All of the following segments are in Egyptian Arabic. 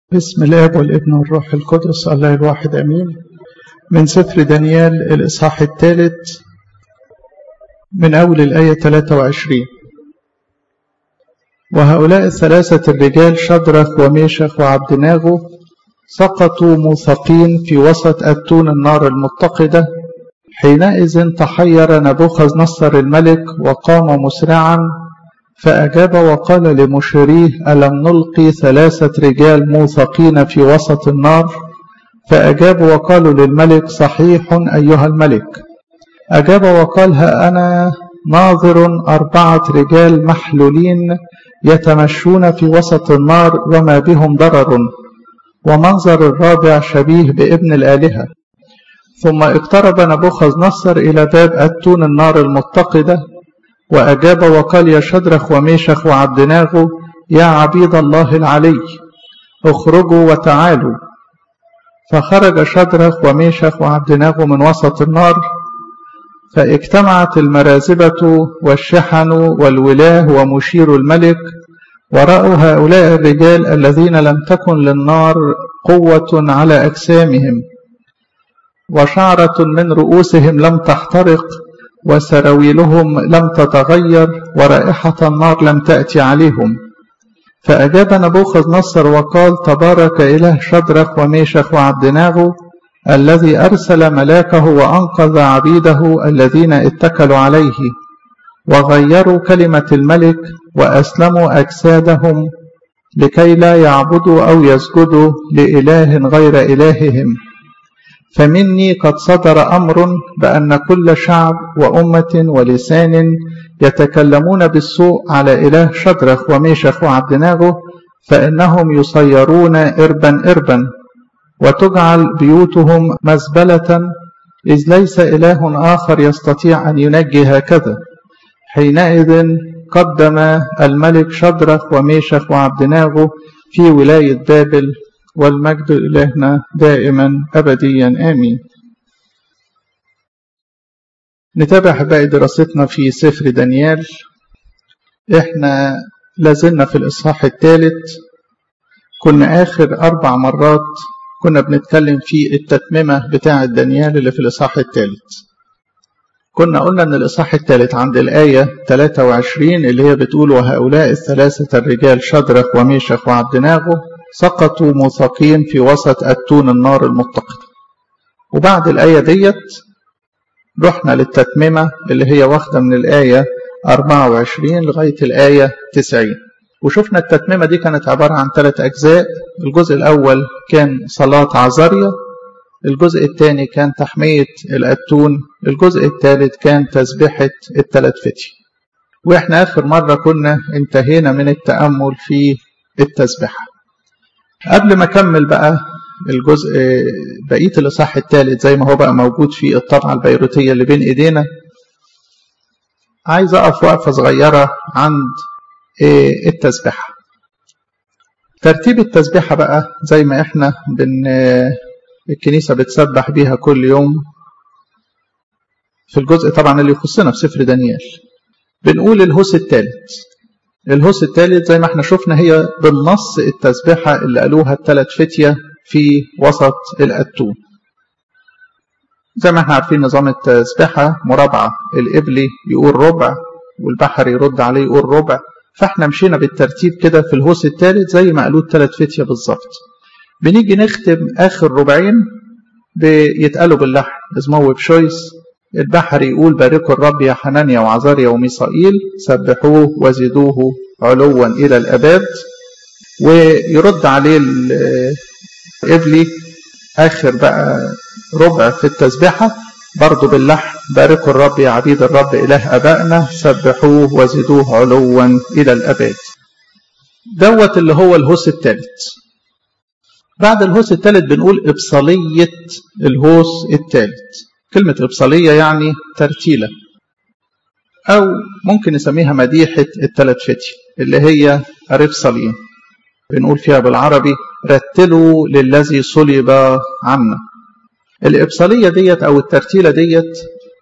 بسم الاب والابن والروح القدس الله الواحد امين من سفر دانيال الاصحاح الثالث من اول الايه 23 وهؤلاء الثلاثه الرجال شدرخ وميشخ وعبدناغو سقطوا موثقين في وسط اتون النار المتقده حينئذ تحير نبوخذ نصر الملك وقام مسرعا فأجاب وقال لمشيريه ألم نلقي ثلاثة رجال موثقين في وسط النار فأجابوا وقالوا للملك صحيح أيها الملك أجاب وقال ها أنا ناظر أربعة رجال محلولين يتمشون في وسط النار وما بهم ضرر ومنظر الرابع شبيه بابن الآلهة ثم اقترب نبوخذ نصر إلى باب أتون النار المتقدة وأجاب وقال يا شدرخ وميشخ وعبدناغو يا عبيد الله العلي اخرجوا وتعالوا فخرج شدرخ وميشخ وعبدناغو من وسط النار فاجتمعت المرازبة والشحن والولاه ومشير الملك ورأوا هؤلاء الرجال الذين لم تكن للنار قوة على أجسامهم وشعرة من رؤوسهم لم تحترق وسراويلهم لم تتغير ورائحة النار لم تأتي عليهم فأجاب نبوخذ نصر وقال تبارك إله شدرخ وميشخ وعبدناغو الذي أرسل ملاكه وأنقذ عبيده الذين اتكلوا عليه وغيروا كلمة الملك وأسلموا أجسادهم لكي لا يعبدوا أو يسجدوا لإله غير إلههم فمني قد صدر أمر بأن كل شعب وأمة ولسان يتكلمون بالسوء على إله شدرخ وميشخ وعبدناغو فإنهم يصيرون إربا إربا وتجعل بيوتهم مزبلة إذ ليس إله آخر يستطيع أن ينجي هكذا حينئذ قدم الملك شدرخ وميشخ وعبدناغو في ولاية بابل والمجد إلهنا دائما أبديا آمين نتابع باقي دراستنا في سفر دانيال احنا لازلنا في الإصحاح الثالث كنا آخر أربع مرات كنا بنتكلم في التتممة بتاعة دانيال اللي في الإصحاح الثالث كنا قلنا أن الإصحاح الثالث عند الآية 23 اللي هي بتقول وهؤلاء الثلاثة الرجال شدرخ وميشخ وعبدناغو سقطوا موثقين في وسط أتون النار المتقدة وبعد الآية ديت رحنا للتتممة اللي هي واخدة من الآية 24 لغاية الآية 90 وشفنا التتممة دي كانت عبارة عن ثلاث أجزاء الجزء الأول كان صلاة عزارية الجزء الثاني كان تحمية الأتون الجزء الثالث كان تسبحة الثلاث فتي وإحنا آخر مرة كنا انتهينا من التأمل في التسبحة قبل ما اكمل بقى الجزء بقيه الاصحاح الثالث زي ما هو بقى موجود في الطبعه البيروتيه اللي بين ايدينا عايز اقف وقفه صغيره عند التسبيحه ترتيب التسبيحه بقى زي ما احنا بن الكنيسه بتسبح بيها كل يوم في الجزء طبعا اللي يخصنا في سفر دانيال بنقول الهوس الثالث الهوس الثالث زي ما احنا شفنا هي بالنص التسبيحة اللي قالوها الثلاث فتية في وسط الأتون زي ما احنا عارفين نظام التسبيحة مرابعة الإبلي يقول ربع والبحر يرد عليه يقول ربع فاحنا مشينا بالترتيب كده في الهوس الثالث زي ما قالوه الثلاث فتية بالظبط بنيجي نختم آخر ربعين بيتقالوا باللحن اسمه بشويس البحر يقول باركوا الرب يا حنانيا وعزاريا وميسائيل سبحوه وزدوه علوا إلى الأباد ويرد عليه الإبلي آخر بقى ربع في التسبيحة برضه باللحن باركوا الرب يا عبيد الرب إله أبائنا سبحوه وزدوه علوا إلى الأباد دوت اللي هو الهوس الثالث بعد الهوس الثالث بنقول إبصالية الهوس الثالث كلمة إبصالية يعني ترتيلة أو ممكن نسميها مديحة الثلاث فتي اللي هي رفصلين بنقول فيها بالعربي رتلوا للذي صلب عنا الإبصالية ديت أو الترتيلة ديت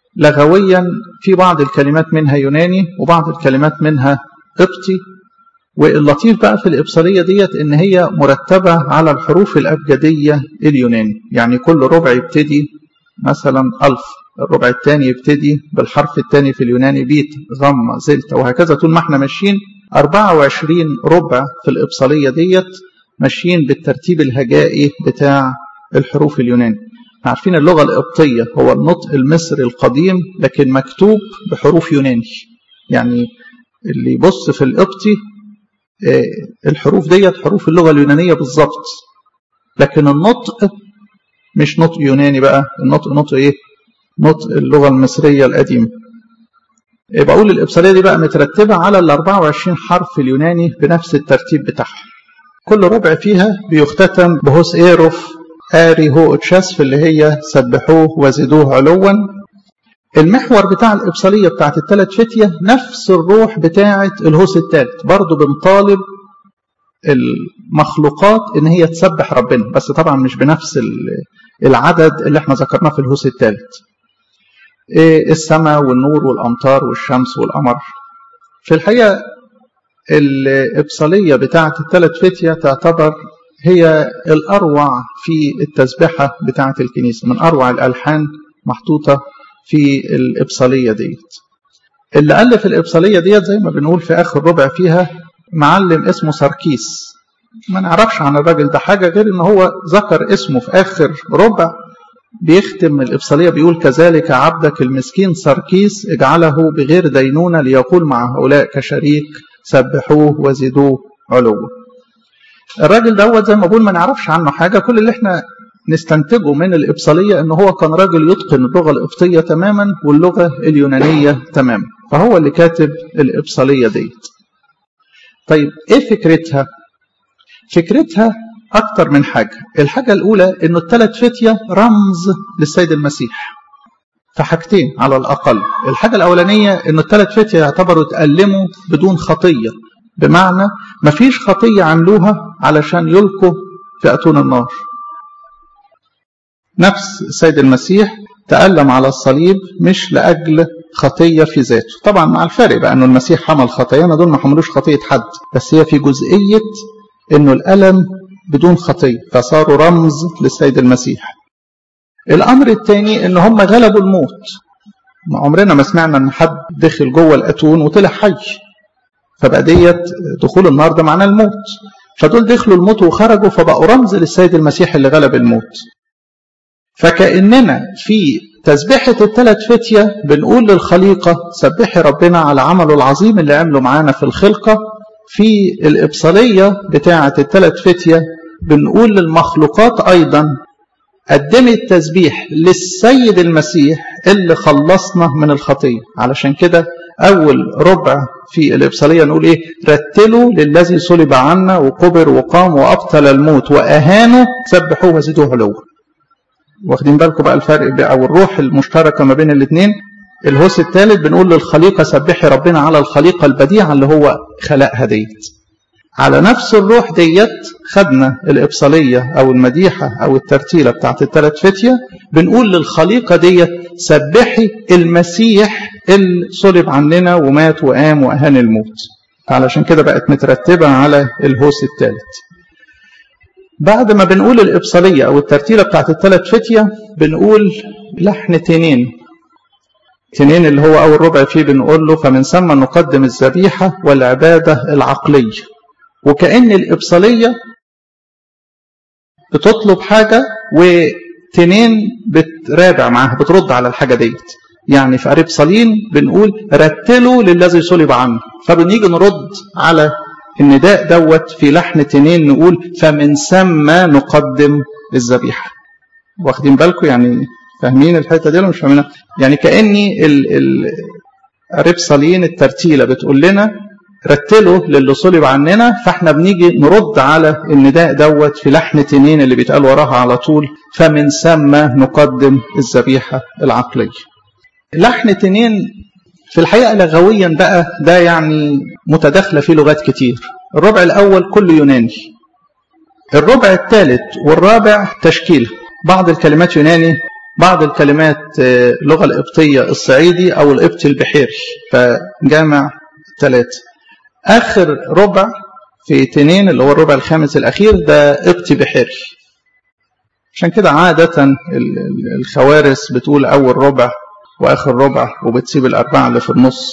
لغويا في بعض الكلمات منها يوناني وبعض الكلمات منها قبطي واللطيف بقى في الإبصارية ديت إن هي مرتبة على الحروف الأبجدية اليوناني يعني كل ربع يبتدي مثلا ألف الربع الثاني يبتدي بالحرف الثاني في اليوناني بيت غم زلت وهكذا طول ما احنا ماشيين 24 ربع في الإبصالية ديت ماشيين بالترتيب الهجائي بتاع الحروف اليوناني عارفين اللغة القبطية هو النطق المصري القديم لكن مكتوب بحروف يوناني يعني اللي يبص في القبطي الحروف ديت حروف اللغة اليونانية بالظبط لكن النطق مش نطق يوناني بقى النطق نطق ايه نطق اللغة المصرية القديمة بقول الإبصارية دي بقى مترتبة على ال 24 حرف اليوناني بنفس الترتيب بتاعهم كل ربع فيها بيختتم بهوس ايروف آري هو اتشاس اللي هي سبحوه وزدوه علوا المحور بتاع الإبصالية بتاعت الثلاث فتية نفس الروح بتاعت الهوس الثالث برضو بنطالب المخلوقات ان هي تسبح ربنا بس طبعا مش بنفس العدد اللي احنا ذكرناه في الهوس الثالث السماء والنور والامطار والشمس والقمر في الحقيقه الابصاليه بتاعه الثلاث فتيه تعتبر هي الاروع في التسبحه بتاعه الكنيسه من اروع الالحان محطوطه في الابصاليه ديت اللي الف الابصاليه ديت زي ما بنقول في اخر ربع فيها معلم اسمه ساركيس ما نعرفش عن الراجل ده حاجه غير ان هو ذكر اسمه في اخر ربع بيختم الإبصالية بيقول كذلك عبدك المسكين سركيس اجعله بغير دينونة ليقول مع هؤلاء كشريك سبحوه وزدوه علوا الراجل دوت زي ما بقول ما نعرفش عنه حاجة كل اللي احنا نستنتجه من الإبصالية ان هو كان راجل يتقن اللغة القبطية تماما واللغة اليونانية تماما فهو اللي كاتب الإبصالية ديت طيب ايه فكرتها فكرتها أكتر من حاجة الحاجة الأولى أنه الثلاث فتية رمز للسيد المسيح فحاجتين على الأقل الحاجة الأولانية أنه الثلاث فتية يعتبروا تألموا بدون خطية بمعنى ما فيش خطية عملوها علشان يلقوا في أتون النار نفس السيد المسيح تألم على الصليب مش لأجل خطية في ذاته طبعا مع الفرق بقى أنه المسيح حمل خطايانا دول ما حملوش خطية حد بس هي في جزئية أنه الألم بدون خطية فصاروا رمز للسيد المسيح الأمر الثاني أن هم غلبوا الموت ما عمرنا ما سمعنا أن حد دخل جوه الأتون وطلع حي فبقى ديت دخول النار ده معناه الموت فدول دخلوا الموت وخرجوا فبقوا رمز للسيد المسيح اللي غلب الموت فكأننا في تسبيحة الثلاث فتية بنقول للخليقة سبحي ربنا على عمله العظيم اللي عمله معانا في الخلقة في الإبصالية بتاعة الثلاث فتية بنقول للمخلوقات أيضا قدمت تسبيح للسيد المسيح اللي خلصنا من الخطية علشان كده أول ربع في الإبصالية نقول إيه رتلوا للذي صلب عنا وقبر وقام وأبطل الموت وأهانه سبحوه وزدوه علوا واخدين بالكم بقى الفرق بقى أو الروح المشتركة ما بين الاثنين الهوس الثالث بنقول للخليقة سبحي ربنا على الخليقة البديعة اللي هو خلقها ديت على نفس الروح ديت خدنا الإبصالية أو المديحة أو الترتيلة بتاعت الثلاث فتية بنقول للخليقة ديت سبحي المسيح اللي صلب عننا ومات وقام وأهان الموت علشان كده بقت مترتبة على الهوس الثالث بعد ما بنقول الإبصالية أو الترتيلة بتاعت الثلاث فتية بنقول لحن تنين تنين اللي هو أول ربع فيه بنقول له فمن ثم نقدم الذبيحة والعبادة العقلية وكأن الإبصالية بتطلب حاجة وتنين بترابع معاها بترد على الحاجة ديت يعني في قريب صلين بنقول رتلوا للذي صلب عنه فبنيجي نرد على النداء دوت في لحن تنين نقول فمن ثم نقدم الذبيحة واخدين بالكم يعني فاهمين الحته دي ولا مش فاهمينها؟ يعني كاني ال ال ربصالين الترتيله بتقول لنا رتلوا للي صلب عننا فاحنا بنيجي نرد على النداء دوت في لحن تنين اللي بيتقال وراها على طول فمن ثم نقدم الذبيحه العقليه. لحن تنين في الحقيقه لغويا بقى ده يعني متداخله فيه لغات كتير. الربع الاول كله يوناني. الربع الثالث والرابع تشكيله. بعض الكلمات يوناني بعض الكلمات اللغة القبطية الصعيدي أو القبطي البحيري فجامع ثلاثة آخر ربع في تنين اللي هو الربع الخامس الأخير ده ابتي بحري عشان كده عادة الخوارس بتقول أول ربع وآخر ربع وبتسيب الأربعة اللي في النص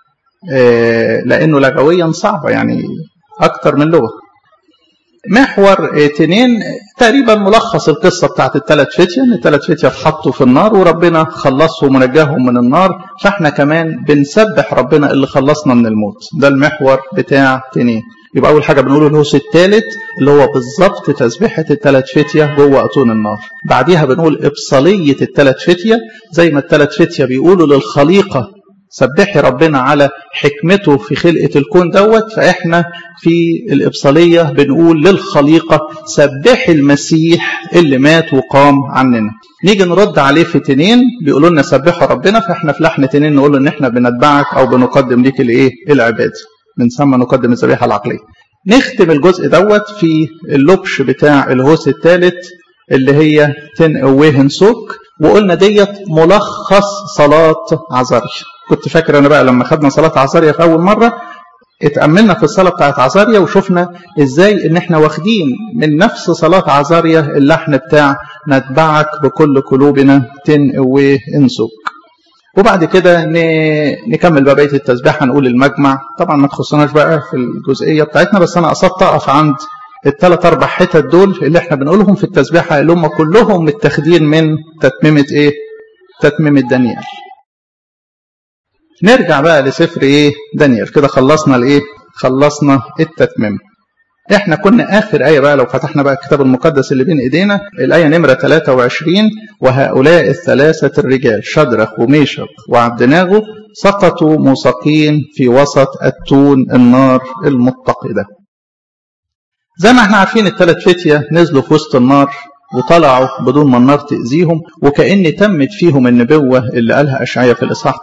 لأنه لغويا صعبة يعني أكتر من لغة محور تنين تقريبا ملخص القصة بتاعت الثلاث فتية ان الثلاث فتية اتحطوا في النار وربنا خلصهم ونجاهم من النار فاحنا كمان بنسبح ربنا اللي خلصنا من الموت ده المحور بتاع تنين يبقى أول حاجة بنقوله الهوس الثالث اللي هو بالظبط تسبيحة الثلاث فتية جوه أتون النار بعديها بنقول إبصالية الثلاث فتية زي ما الثلاث فتية بيقولوا للخليقة سبحي ربنا على حكمته في خلقة الكون دوت فإحنا في الإبصالية بنقول للخليقة سبحي المسيح اللي مات وقام عننا نيجي نرد عليه في تنين بيقولوا لنا سبحوا ربنا فإحنا في لحن تنين نقول إن إحنا بنتبعك أو بنقدم ليك الإيه العبادة بنسمى نقدم الذبيحة العقلية نختم الجزء دوت في اللبش بتاع الهوس الثالث اللي هي تن ويهن سوك وقلنا ديت ملخص صلاة عزاريا كنت فاكر انا بقى لما خدنا صلاة عزاريا في اول مرة اتأملنا في الصلاة بتاعت عزاريا وشفنا ازاي ان احنا واخدين من نفس صلاة عزاريا اللحن بتاع نتبعك بكل قلوبنا تن وانسوك وبعد كده نكمل بقى بقيه التسبيح هنقول المجمع طبعا ما تخصناش بقى في الجزئيه بتاعتنا بس انا قصدت اقف عند الثلاث اربع حتت دول اللي احنا بنقولهم في التسبيحه اللي هم كلهم متاخدين من تتميمه ايه؟ تتميمه دانيال. نرجع بقى لسفر ايه؟ دانيال كده خلصنا الايه؟ خلصنا التتميم. احنا كنا اخر ايه بقى لو فتحنا بقى الكتاب المقدس اللي بين ايدينا الايه نمره 23 وهؤلاء الثلاثه الرجال شدرخ وميشق وعبدناغو سقطوا موثقين في وسط التون النار المتقده. زي ما احنا عارفين الثلاث فتيه نزلوا في وسط النار وطلعوا بدون ما النار تأذيهم وكأن تمت فيهم النبوة اللي قالها أشعية في الإصحاح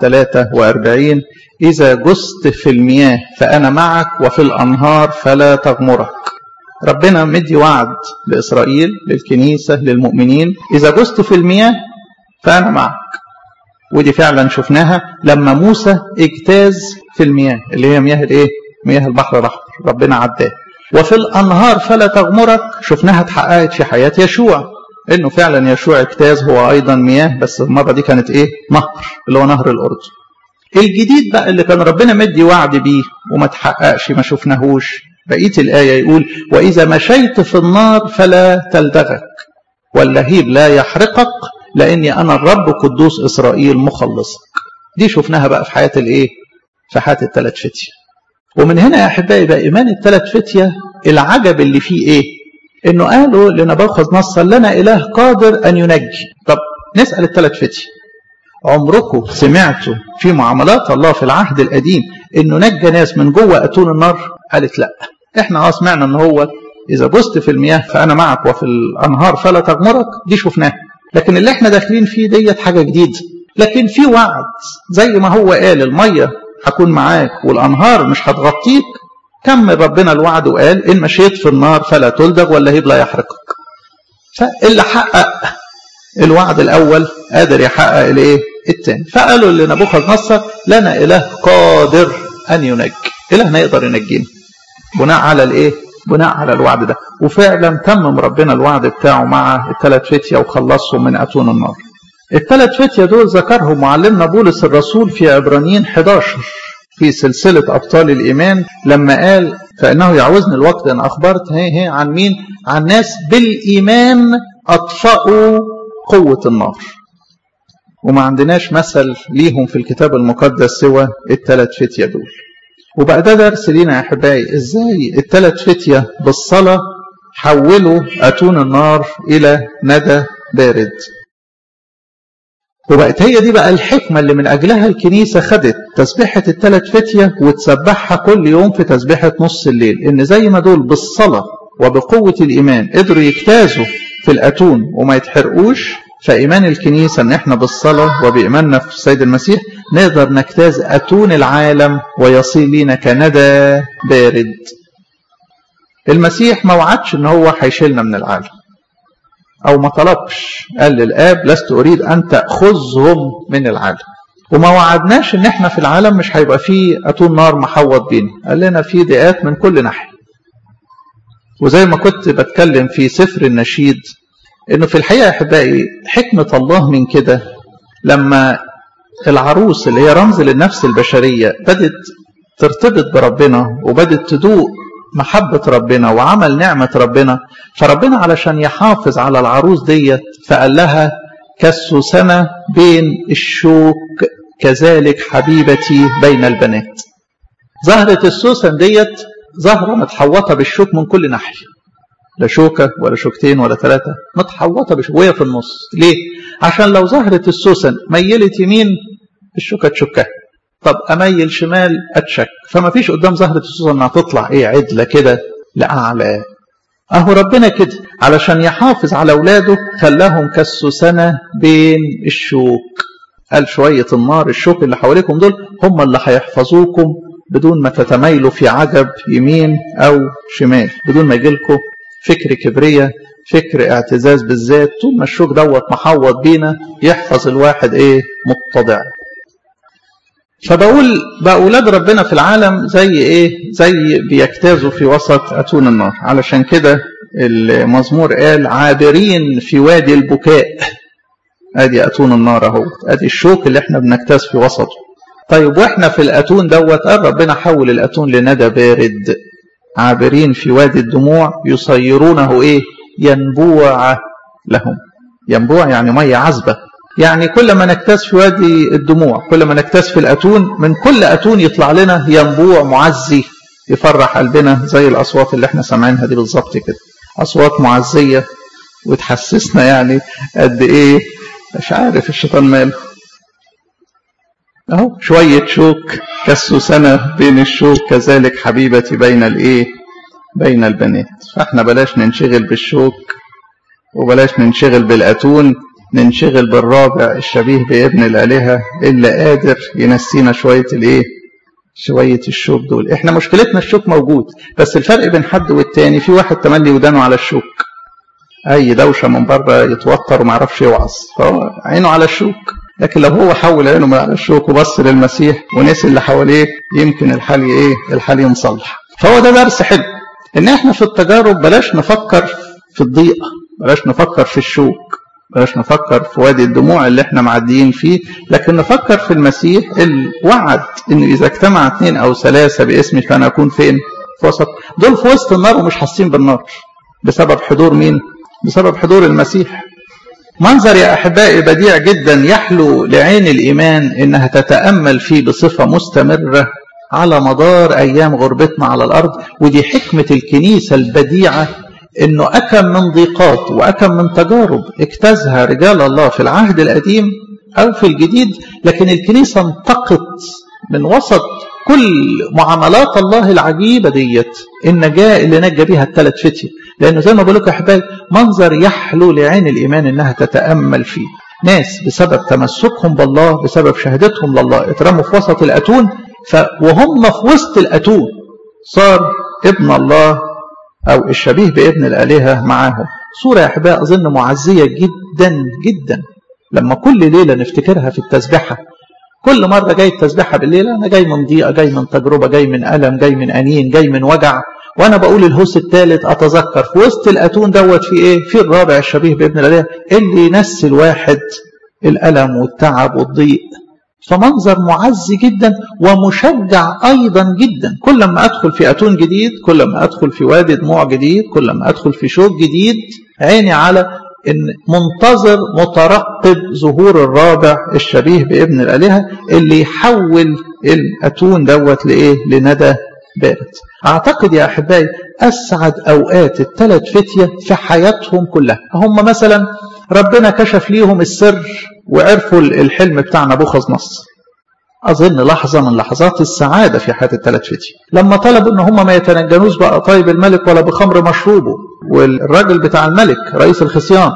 43 إذا جست في المياه فأنا معك وفي الأنهار فلا تغمرك ربنا مدي وعد لإسرائيل للكنيسة للمؤمنين إذا جست في المياه فأنا معك ودي فعلا شفناها لما موسى اجتاز في المياه اللي هي مياه الايه؟ مياه البحر الأحمر ربنا عداه وفي الأنهار فلا تغمرك شفناها اتحققت في حياة يشوع انه فعلا يشوع اجتاز هو ايضا مياه بس المرة دي كانت ايه نهر اللي هو نهر الاردن الجديد بقى اللي كان ربنا مدي وعد بيه وما تحققش ما شفناهوش بقية الآية يقول وإذا مشيت في النار فلا تلدغك واللهيب لا يحرقك لأني أنا الرب قدوس إسرائيل مخلصك دي شفناها بقى في حياة الإيه في حياة الثلاث فتية ومن هنا يا أحبائي بقى إيمان الثلاث فتية العجب اللي فيه إيه إنه قالوا لنبوخذ نصر لنا إله قادر أن ينجي طب نسأل الثلاث فتية عمركم سمعتوا في معاملات الله في العهد القديم انه نجى ناس من جوه اتون النار قالت لا احنا اه سمعنا ان هو اذا جزت في المياه فانا معك وفي الانهار فلا تغمرك دي شفناها لكن اللي احنا داخلين فيه ديت حاجه جديده لكن في وعد زي ما هو قال الميه هكون معاك والانهار مش هتغطيك كمل ربنا الوعد وقال ان مشيت في النار فلا تلدغ واللهيب لا يحرقك فاللي حقق الوعد الاول قادر يحقق الايه الثاني فقالوا لنبوخذ نصر لنا اله قادر ان ينجي الهنا يقدر ينجينا بناء على الايه بناء على الوعد ده وفعلا تمم ربنا الوعد بتاعه مع الثلاث فتيه وخلصهم من اتون النار الثلاث فتيه دول ذكرهم معلمنا بولس الرسول في عبرانيين 11 في سلسلة أبطال الإيمان لما قال فإنه يعوزني الوقت أن أخبرت هي هي عن مين عن ناس بالإيمان أطفأوا قوة النار وما عندناش مثل ليهم في الكتاب المقدس سوى الثلاث فتية دول وبقى ده درس لينا يا أحبائي إزاي الثلاث فتية بالصلاة حولوا أتون النار إلى ندى بارد وبقت هي دي بقى الحكمة اللي من أجلها الكنيسة خدت تسبيحة الثلاث فتية وتسبحها كل يوم في تسبيحة نص الليل إن زي ما دول بالصلاة وبقوة الإيمان قدروا يجتازوا في الأتون وما يتحرقوش فإيمان الكنيسة إن إحنا بالصلاة وبإيماننا في السيد المسيح نقدر نجتاز أتون العالم ويصير لينا كندى بارد. المسيح ما وعدش إن هو هيشيلنا من العالم. أو ما طلبش قال للآب لست أريد أن تأخذهم من العالم. وما وعدناش إن إحنا في العالم مش هيبقى فيه أتون نار محوط بينا. قال لنا في ضيقات من كل ناحية. وزي ما كنت بتكلم في سفر النشيد انه في الحقيقه احبائي حكمه الله من كده لما العروس اللي هي رمز للنفس البشريه بدت ترتبط بربنا وبدت تدوق محبة ربنا وعمل نعمة ربنا فربنا علشان يحافظ على العروس ديت فقال لها كالسوسنة بين الشوك كذلك حبيبتي بين البنات زهرة السوسن ديت زهرة متحوطة بالشوك من كل ناحية لا شوكة ولا شوكتين ولا ثلاثة متحوطة بالشوك وهي في النص ليه؟ عشان لو زهرة السوسن ميلت يمين الشوكة تشكها طب اميل شمال اتشك فما فيش قدام زهرة السوسن انها تطلع ايه عدلة كده لاعلى اهو ربنا كده علشان يحافظ على اولاده خلاهم كالسوسنة بين الشوك قال شوية النار الشوك اللي حواليكم دول هم اللي هيحفظوكم بدون ما تتميلوا في عجب يمين او شمال بدون ما يجيلكم فكر كبرية فكر اعتزاز بالذات طول ما الشوك دوت محوط بينا يحفظ الواحد ايه متضع فبقول بقى اولاد ربنا في العالم زي ايه زي بيجتازوا في وسط اتون النار علشان كده المزمور قال عابرين في وادي البكاء ادي اتون النار اهو ادي الشوك اللي احنا بنجتاز في وسطه طيب واحنا في الاتون دوت قال ربنا حول الاتون لندى بارد عابرين في وادي الدموع يصيرونه ايه ينبوع لهم ينبوع يعني ميه عذبه يعني كل ما نكتاز في وادي الدموع كل ما نكتاز في الأتون من كل أتون يطلع لنا ينبوع معزي يفرح قلبنا زي الأصوات اللي احنا سامعينها دي بالظبط كده أصوات معزية وتحسسنا يعني قد إيه مش عارف الشيطان ماله أهو شوية شوك كالسوسنة بين الشوك كذلك حبيبتي بين الإيه بين البنات فاحنا بلاش ننشغل بالشوك وبلاش ننشغل بالأتون ننشغل بالرابع الشبيه بابن الآلهة اللي قادر ينسينا شوية الايه شوية الشوك دول احنا مشكلتنا الشوك موجود بس الفرق بين حد والتاني في واحد تملي ودانه على الشوك اي دوشة من بره يتوتر وما يعرفش يوعظ فهو عينه على الشوك لكن لو هو حول عينه من على الشوك وبص للمسيح ونسي اللي حواليه يمكن الحال ايه الحال ينصلح فهو ده درس حلو ان احنا في التجارب بلاش نفكر في الضيقة بلاش نفكر في الشوك بلاش نفكر في وادي الدموع اللي احنا معديين فيه لكن نفكر في المسيح اللي وعد انه اذا اجتمع اثنين او ثلاثه باسمي فانا اكون فين؟ في وسط دول في وسط النار ومش حاسين بالنار بسبب حضور مين؟ بسبب حضور المسيح منظر يا احبائي بديع جدا يحلو لعين الايمان انها تتامل فيه بصفه مستمره على مدار ايام غربتنا على الارض ودي حكمه الكنيسه البديعه انه اكم من ضيقات واكم من تجارب اجتازها رجال الله في العهد القديم او في الجديد لكن الكنيسه انتقت من وسط كل معاملات الله العجيبه ديت النجاه اللي نجى بيها الثلاث فتيه لانه زي ما بقول لكم يا احبائي منظر يحلو لعين الايمان انها تتامل فيه ناس بسبب تمسكهم بالله بسبب شهادتهم لله اترموا في وسط الاتون ف وهم في وسط الاتون صار ابن الله أو الشبيه بابن الآلهة معاهم صورة يا أحباء أظن معزية جدا جدا لما كل ليلة نفتكرها في التسبحة كل مرة جاي التسبحة بالليل أنا جاي من ضيقة جاي من تجربة جاي من ألم جاي من أنين جاي من وجع وأنا بقول الهوس الثالث أتذكر في وسط الأتون دوت في إيه؟ في الرابع الشبيه بابن الآلهة اللي ينسي الواحد الألم والتعب والضيق فمنظر معزي جدا ومشجع ايضا جدا كل ما ادخل في اتون جديد كل ما ادخل في وادي دموع جديد كل ما ادخل في شوك جديد عيني على ان منتظر مترقب ظهور الرابع الشبيه بابن الالهه اللي يحول الاتون دوت لايه لندى بارد اعتقد يا احبائي اسعد اوقات الثلاث فتيه في حياتهم كلها هم مثلا ربنا كشف ليهم السر وعرفوا الحلم بتاع نبوخذ نصر أظن لحظة من لحظات السعادة في حياة الثلاث فتي لما طلبوا إن هم ما يتنجنوش بقى طيب الملك ولا بخمر مشروبه والراجل بتاع الملك رئيس الخصيان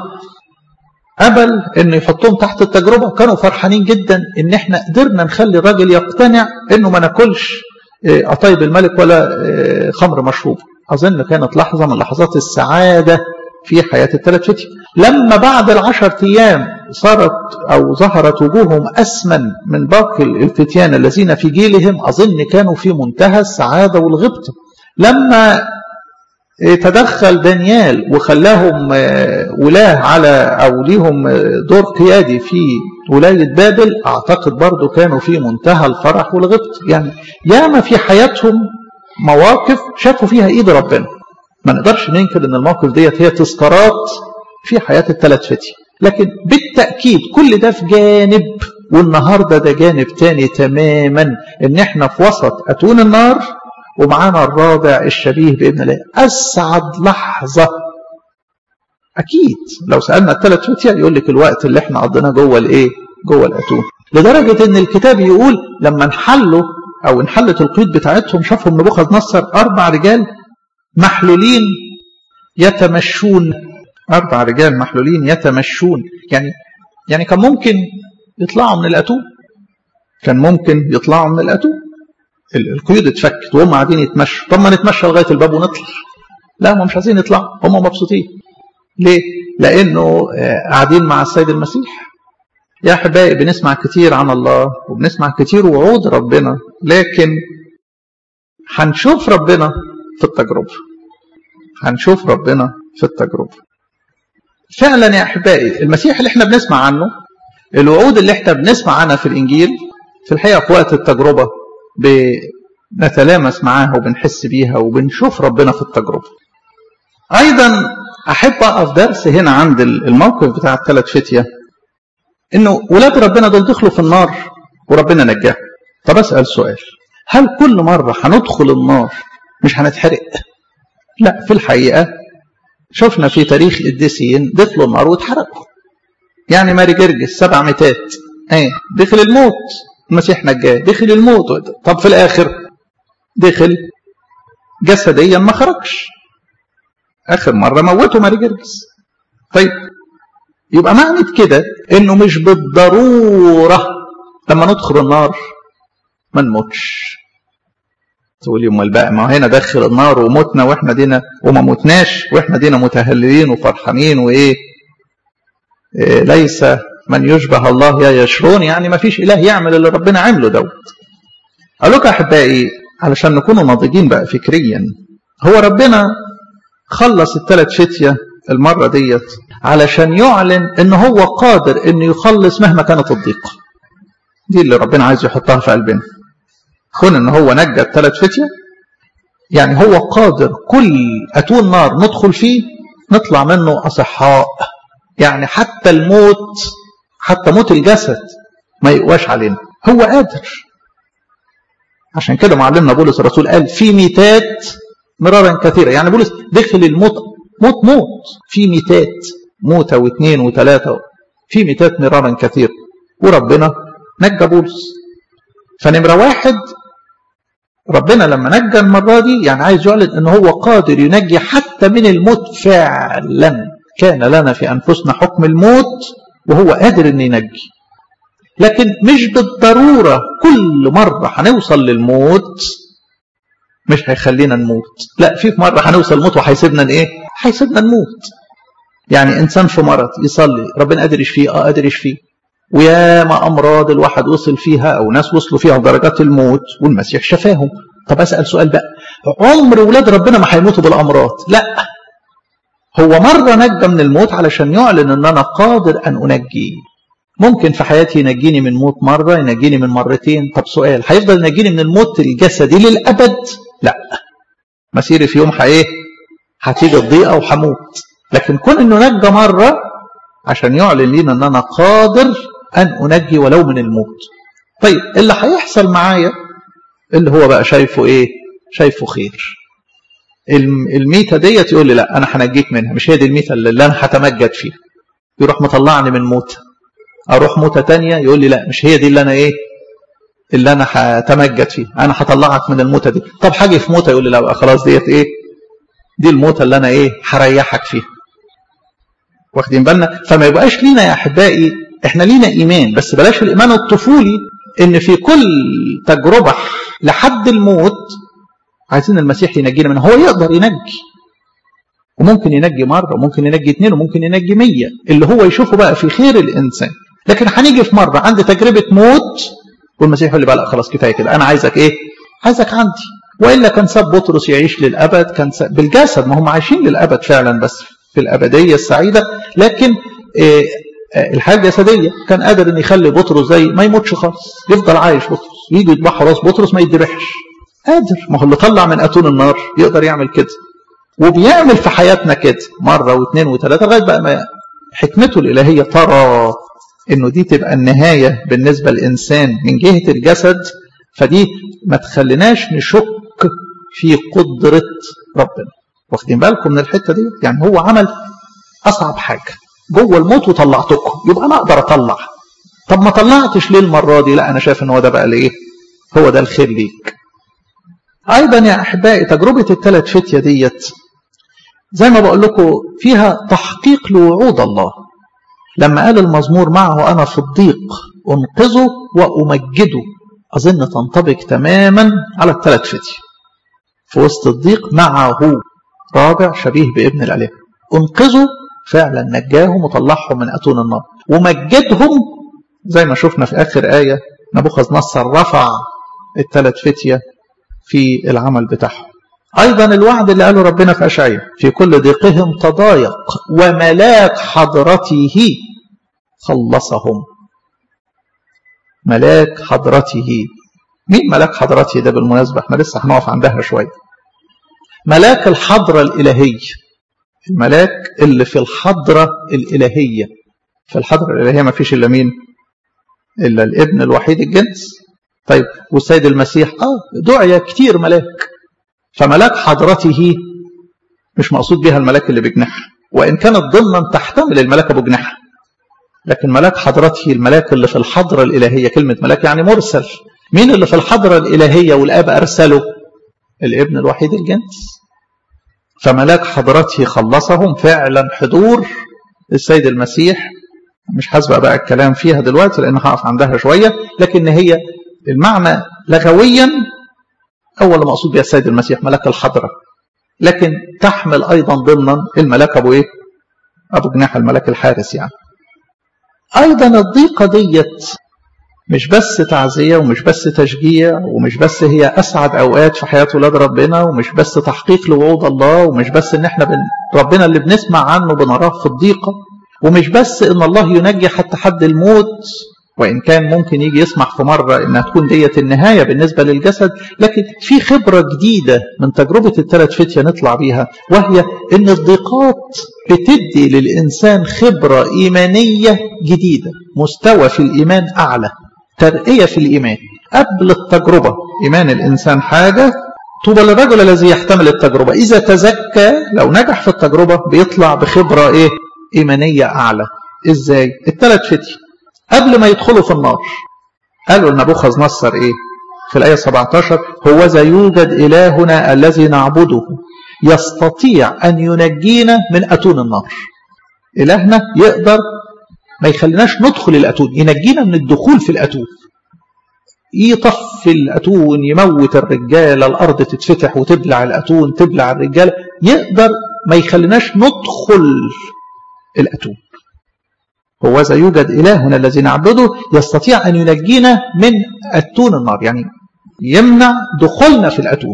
قبل إنه يحطهم تحت التجربة كانوا فرحانين جدا إن إحنا قدرنا نخلي الراجل يقتنع إنه ما ناكلش قطايب الملك ولا خمر مشروب أظن كانت لحظة من لحظات السعادة في حياة الثلاث فتية لما بعد العشر أيام صارت أو ظهرت وجوههم أسمن من باقي الفتيان الذين في جيلهم أظن كانوا في منتهى السعادة والغبطة لما تدخل دانيال وخلاهم ولاه على او ليهم دور قيادي في ولايه بابل اعتقد برضو كانوا في منتهى الفرح والغبط يعني ياما في حياتهم مواقف شافوا فيها ايد ربنا ما نقدرش ننكر ان الموقف ديت هي تذكارات في حياه الثلاث فتي لكن بالتاكيد كل ده في جانب والنهارده ده جانب تاني تماما ان احنا في وسط اتون النار ومعانا الرابع الشبيه باذن الله اسعد لحظه اكيد لو سالنا الثلاث فتية يقول لك الوقت اللي احنا قضيناه جوه الايه جوه الاتون لدرجه ان الكتاب يقول لما انحلوا او انحلت القيود بتاعتهم شافهم نبوخذ نصر اربع رجال محلولين يتمشون اربع رجال محلولين يتمشون يعني يعني كان ممكن يطلعوا من الاتون كان ممكن يطلعوا من الاتون القيود اتفكت وهم قاعدين يتمشوا طب ما نتمشى لغايه الباب ونطلع لا هم مش عايزين يطلعوا هم مبسوطين ليه لانه قاعدين مع السيد المسيح يا احبائي بنسمع كتير عن الله وبنسمع كتير وعود ربنا لكن هنشوف ربنا في التجربه هنشوف ربنا في التجربه فعلا يا احبائي المسيح اللي احنا بنسمع عنه الوعود اللي احنا بنسمع عنها في الانجيل في الحقيقه في وقت التجربه بنتلامس معاها وبنحس بيها وبنشوف ربنا في التجربه ايضا احب اقف درس هنا عند الموقف بتاع الثلاث فتيه انه ولاد ربنا دول دخلوا في النار وربنا نجاهم طب اسال سؤال هل كل مره هندخل النار مش هنتحرق لا في الحقيقه شفنا في تاريخ القديسين دخلوا النار واتحرقوا يعني ماري جرجس سبع ميتات ايه دخل الموت المسيح نجاه دخل الموت طب في الاخر دخل جسديا ما خرجش اخر مره موتوا ماري جرجس طيب يبقى معنى كده انه مش بالضروره لما ندخل النار ما نموتش تقول امال بقى ما هنا دخل النار ومتنا واحنا دينا وما متناش واحنا دينا متهللين وفرحانين وايه إيه ليس من يشبه الله يا يشرون يعني ما فيش اله يعمل اللي ربنا عمله دوت اقول لكم احبائي علشان نكونوا ناضجين بقى فكريا هو ربنا خلص الثلاث فتيه المره ديت علشان يعلن ان هو قادر انه يخلص مهما كانت الضيقه دي اللي ربنا عايز يحطها في قلبنا كون ان هو نجى الثلاث فتيه يعني هو قادر كل اتون نار ندخل فيه نطلع منه اصحاء يعني حتى الموت حتى موت الجسد ما يقواش علينا هو قادر عشان كده معلمنا بولس الرسول قال في ميتات مرارا كثيرة يعني بولس دخل الموت موت موت في ميتات موتة واثنين وثلاثة في ميتات مرارا كثيرة وربنا نجى بولس فنمرة واحد ربنا لما نجى المرة دي يعني عايز يعلن ان هو قادر ينجي حتى من الموت فعلا كان لنا في انفسنا حكم الموت وهو قادر ان ينجي لكن مش بالضرورة كل مرة هنوصل للموت مش هيخلينا نموت لا في مرة هنوصل الموت وهيسيبنا ايه هيسيبنا نموت يعني انسان في مرض يصلي ربنا قادر يشفيه اه قادر يشفيه وياما امراض الواحد وصل فيها او ناس وصلوا فيها لدرجات الموت والمسيح شفاهم طب اسال سؤال بقى عمر ولاد ربنا ما هيموتوا بالامراض لا هو مرة نجى من الموت علشان يعلن ان انا قادر ان انجي ممكن في حياتي ينجيني من موت مرة ينجيني من مرتين طب سؤال هيفضل ينجيني من الموت الجسدي للأبد لا مسيري في يوم ايه هتيجي الضيقة وهموت لكن كون انه نجى مرة عشان يعلن لينا ان انا قادر ان انجي ولو من الموت طيب اللي هيحصل معايا اللي هو بقى شايفه ايه شايفه خير الميتة ديت يقول لي لا انا هنجيك منها مش هي دي الميتة اللي انا هتمجد فيها يروح مطلعني من موتة اروح موتة تانية يقول لي لا مش هي دي اللي انا ايه اللي انا هتمجد فيها انا هطلعك من الموتة دي طب حاجة في موتة يقول لي لا بقى خلاص ديت ايه دي الموتة اللي انا ايه هريحك فيها واخدين بالنا فما يبقاش لينا يا احبائي احنا لينا ايمان بس بلاش الايمان الطفولي ان في كل تجربة لحد الموت عايزين المسيح ينجينا منه هو يقدر ينجي وممكن ينجي مرة وممكن ينجي اثنين وممكن ينجي مية اللي هو يشوفه بقى في خير الإنسان لكن هنيجي في مرة عند تجربة موت والمسيح يقول لي بقى لا خلاص كفاية كده أنا عايزك إيه عايزك عندي والا كان ساب بطرس يعيش للابد كان ساب بالجسد ما هم عايشين للابد فعلا بس في الابديه السعيده لكن الحياه الجسديه كان قادر ان يخلي بطرس زي ما يموتش خالص يفضل عايش بطرس يجي يذبحوا راس بطرس ما يتذبحش قادر ما هو اللي طلع من اتون النار يقدر يعمل كده وبيعمل في حياتنا كده مره واثنين وثلاثه لغايه بقى ما حكمته الالهيه ترى انه دي تبقى النهايه بالنسبه للانسان من جهه الجسد فدي ما تخليناش نشك في قدره ربنا واخدين بالكم من الحته دي يعني هو عمل اصعب حاجه جوه الموت وطلعتكم يبقى انا اقدر اطلع طب ما طلعتش ليه المره دي لا انا شايف ان هو ده بقى الايه هو ده الخير ليك ايضا يا احبائي تجربه الثلاث فتيه ديت زي ما بقول لكم فيها تحقيق لوعود الله لما قال المزمور معه انا في الضيق انقذه وامجده اظن تنطبق تماما على الثلاث فتيه في وسط الضيق معه رابع شبيه بابن الاله انقذه فعلا نجاهم وطلعهم من اتون النار ومجدهم زي ما شفنا في اخر ايه نبوخذ نصر رفع الثلاث فتيه في العمل بتاعهم ايضا الوعد اللي قاله ربنا في اشعياء في كل ضيقهم تضايق وملاك حضرته خلصهم ملاك حضرته مين ملاك حضرته ده بالمناسبه احنا لسه هنقف عندها شويه ملاك الحضره الالهيه الملاك اللي في الحضرة الإلهية في الحضرة الإلهية ما فيش إلا مين إلا الابن الوحيد الجنس طيب والسيد المسيح آه دعي كتير ملاك فملاك حضرته مش مقصود بها الملاك اللي بجناح وإن كانت ضمنا تحتمل الملاك أبو جناح لكن ملاك حضرته الملاك اللي في الحضرة الإلهية كلمة ملاك يعني مرسل مين اللي في الحضرة الإلهية والآب أرسله الابن الوحيد الجنس فملاك حضرته خلصهم فعلا حضور السيد المسيح مش حاسبة بقى الكلام فيها دلوقتي لأن هقف عندها شوية لكن هي المعنى لغويا أول مقصود بها السيد المسيح ملاك الحضرة لكن تحمل أيضا ضمنا الملاك أبو إيه؟ أبو جناح الملاك الحارس يعني أيضا الضيقة ديت مش بس تعزية ومش بس تشجيع ومش بس هي أسعد أوقات في حياة ولاد ربنا ومش بس تحقيق لوعود الله ومش بس إن إحنا بن ربنا اللي بنسمع عنه بنراه في الضيقة ومش بس إن الله ينجي حتى حد الموت وإن كان ممكن يجي يسمح في مرة إنها تكون ديت النهاية بالنسبة للجسد لكن في خبرة جديدة من تجربة الثلاث فتية نطلع بيها وهي إن الضيقات بتدي للإنسان خبرة إيمانية جديدة مستوى في الإيمان أعلى ترقية في الإيمان قبل التجربة إيمان الإنسان حاجة طوبى للرجل الذي يحتمل التجربة إذا تزكى لو نجح في التجربة بيطلع بخبرة إيه إيمانية أعلى إزاي الثلاث فتي قبل ما يدخلوا في النار قالوا لنبوخذ نصر إيه في الآية 17 هو ذا يوجد إلهنا الذي نعبده يستطيع أن ينجينا من أتون النار إلهنا يقدر ما يخليناش ندخل الأتون ينجينا من الدخول في الأتون يطفي الأتون يموت الرجالة الأرض تتفتح وتبلع الأتون تبلع الرجالة يقدر ما يخليناش ندخل الأتون هو ذا يوجد إلهنا الذي نعبده يستطيع أن ينجينا من أتون النار يعني يمنع دخولنا في الأتون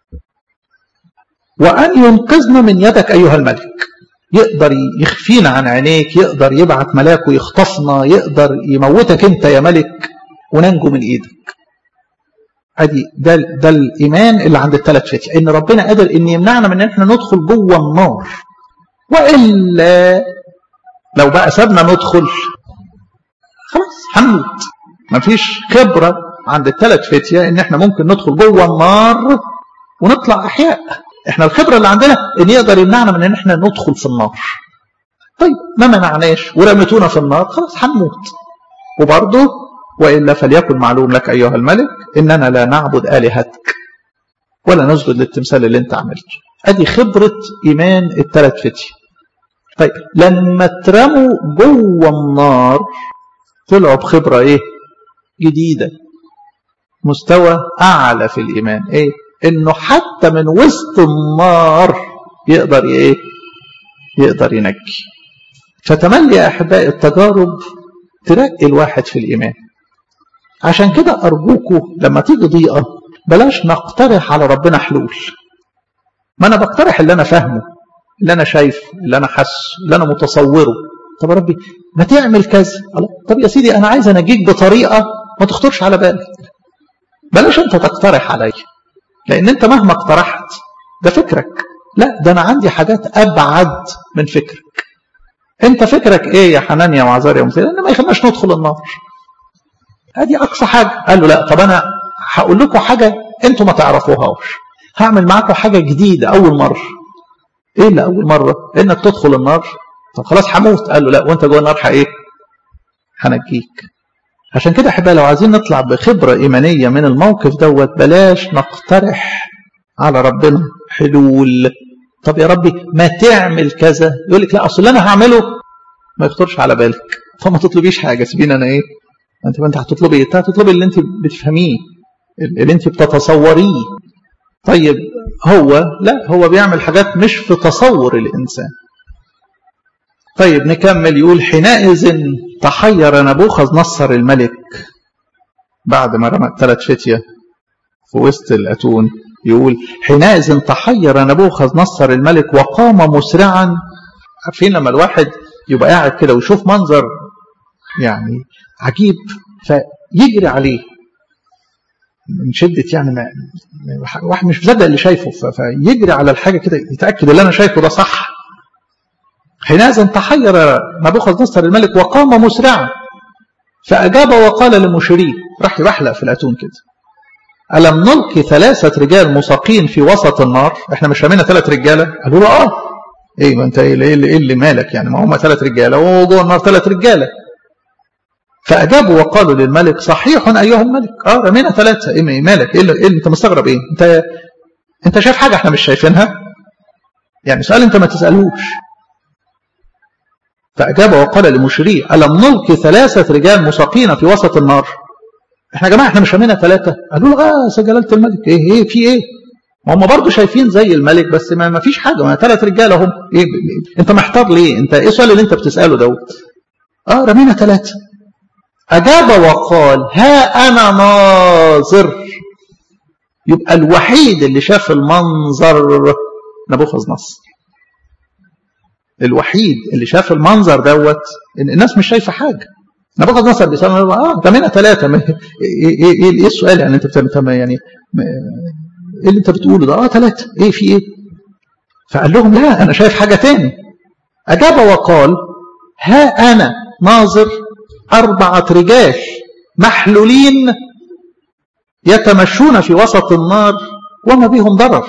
وأن ينقذنا من يدك أيها الملك يقدر يخفينا عن عينيك يقدر يبعت ملاك ويخطفنا يقدر يموتك انت يا ملك وننجو من ايدك ادي ده ده الايمان اللي عند الثلاث فتية ان ربنا قادر ان يمنعنا من ان احنا ندخل جوه النار والا لو بقى سابنا ندخل خلاص هنموت مفيش خبره عند الثلاث فتية ان احنا ممكن ندخل جوه النار ونطلع احياء احنا الخبره اللي عندنا ان يقدر يمنعنا من ان احنا ندخل في النار طيب ما منعناش ورميتونا في النار خلاص هنموت وبرضه والا فليكن معلوم لك ايها الملك اننا لا نعبد الهتك ولا نسجد للتمثال اللي انت عملته ادي خبره ايمان الثلاث فتي طيب لما اترموا جوه النار طلعوا بخبره ايه جديده مستوى اعلى في الايمان ايه انه حتى من وسط النار يقدر ايه يقدر ينجي فتملي يا احبائي التجارب ترقي الواحد في الايمان عشان كده ارجوكم لما تيجي ضيقه بلاش نقترح على ربنا حلول ما انا بقترح اللي انا فاهمه اللي انا شايفه اللي انا حاسه اللي انا متصوره طب يا ربي ما تعمل كذا طب يا سيدي انا عايز انجيك بطريقه ما تخطرش على بالك بلاش انت تقترح عليا لان انت مهما اقترحت ده فكرك لا ده انا عندي حاجات ابعد من فكرك انت فكرك ايه يا حنانيا وعزاريا ومثيل ان ما يخلناش ندخل النار ادي اقصى حاجه قال له لا طب انا هقول لكم حاجه انتوا ما تعرفوهاش هعمل معاكم حاجه جديده اول مره ايه اللي اول مره انك تدخل النار طب خلاص هموت قال له لا وانت جوه النار ايه هنجيك عشان كده احبائي لو عايزين نطلع بخبره ايمانيه من الموقف دوت بلاش نقترح على ربنا حلول طب يا ربي ما تعمل كذا يقول لك لا اصل اللي انا هعمله ما يخطرش على بالك فما تطلبيش حاجه سيبيني انا ايه انت ما انت هتطلبي ايه؟ انت هتطلبي اللي انت بتفهميه اللي انت بتتصوريه طيب هو لا هو بيعمل حاجات مش في تصور الانسان طيب نكمل يقول حينئذ تحير نبوخذ نصر الملك بعد ما رمى ثلاث فتية في وسط الأتون يقول حينئذ تحير نبوخذ نصر الملك وقام مسرعا عارفين لما الواحد يبقى قاعد كده ويشوف منظر يعني عجيب فيجري عليه من شدة يعني ما واحد مش مصدق اللي شايفه فيجري على الحاجة كده يتأكد اللي أنا شايفه ده صح حينئذ تحير نبوخذ نصر الملك وقام مسرعا فأجاب وقال لمشيريه راح يبحلق في الأتون كده ألم نلقي ثلاثة رجال مساقين في وسط النار احنا مش رمينا ثلاث رجالة قالوا له اه ايه ما انت ايه اللي, إيه اللي مالك يعني ما هم ثلاث رجالة وجوه النار ثلاث رجالة فأجابوا وقالوا للملك صحيح أيها الملك اه رمينا ثلاثة ايه مالك ايه اللي, إيه انت مستغرب ايه انت انت شايف حاجة احنا مش شايفينها يعني سؤال انت ما تسألوش فأجاب وقال لمشريه ألم نلقي ثلاثة رجال مساقين في وسط النار احنا يا جماعة احنا مش رمينا ثلاثة قالوا له اه سجلالة الملك ايه ايه في ايه ما هم برضه شايفين زي الملك بس ما, ما فيش حاجة ما ثلاث رجال هم ايه انت محتار ليه انت ايه السؤال اللي انت بتسأله دوت اه رمينا ثلاثة أجاب وقال ها أنا ناظر يبقى الوحيد اللي شاف المنظر نبوخذ نصر الوحيد اللي شاف المنظر دوت ان الناس مش شايفه حاجه نبوخذ نصر بيسال اه ده منها ثلاثه ايه ايه ايه السؤال يعني انت بتعمل يعني ايه اللي انت بتقوله ده اه ثلاثه ايه في ايه فقال لهم لا انا شايف حاجه تاني اجاب وقال ها انا ناظر اربعه رجال محلولين يتمشون في وسط النار وما بهم ضرر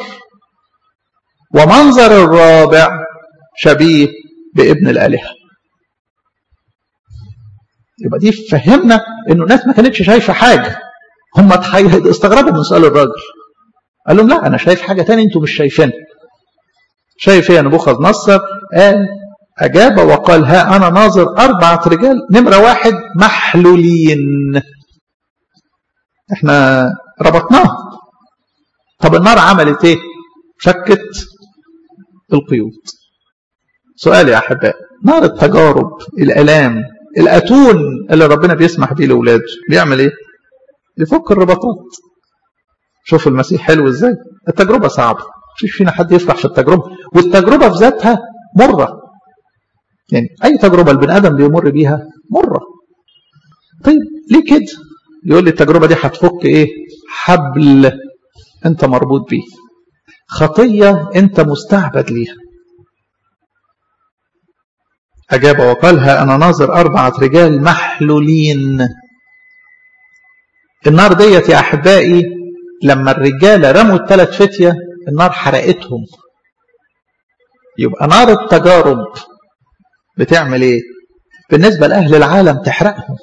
ومنظر الرابع شبيه بابن الآلهة يبقى دي فهمنا انه الناس ما كانتش شايفة حاجة هم استغربوا من سؤال الراجل قال لهم لا انا شايف حاجة تانية انتوا مش شايفينها شايف ايه نبوخذ نصر قال اجاب وقال ها انا ناظر اربعة رجال نمرة واحد محلولين احنا ربطناه طب النار عملت ايه فكت القيود سؤال يا أحباء نار التجارب الألام الأتون اللي ربنا بيسمح بيه لأولاده بيعمل إيه؟ يفك الرباطات شوف المسيح حلو إزاي التجربة صعبة مفيش فينا حد يفرح في التجربة والتجربة في ذاتها مرة يعني أي تجربة البني آدم بيمر بيها مرة طيب ليه كده؟ يقول لي التجربة دي هتفك إيه؟ حبل أنت مربوط بيه خطية أنت مستعبد ليها أجاب وقالها أنا ناظر أربعة رجال محلولين النار ديت يا أحبائي لما الرجالة رموا الثلاث فتية النار حرقتهم يبقى نار التجارب بتعمل ايه بالنسبة لأهل العالم تحرقهم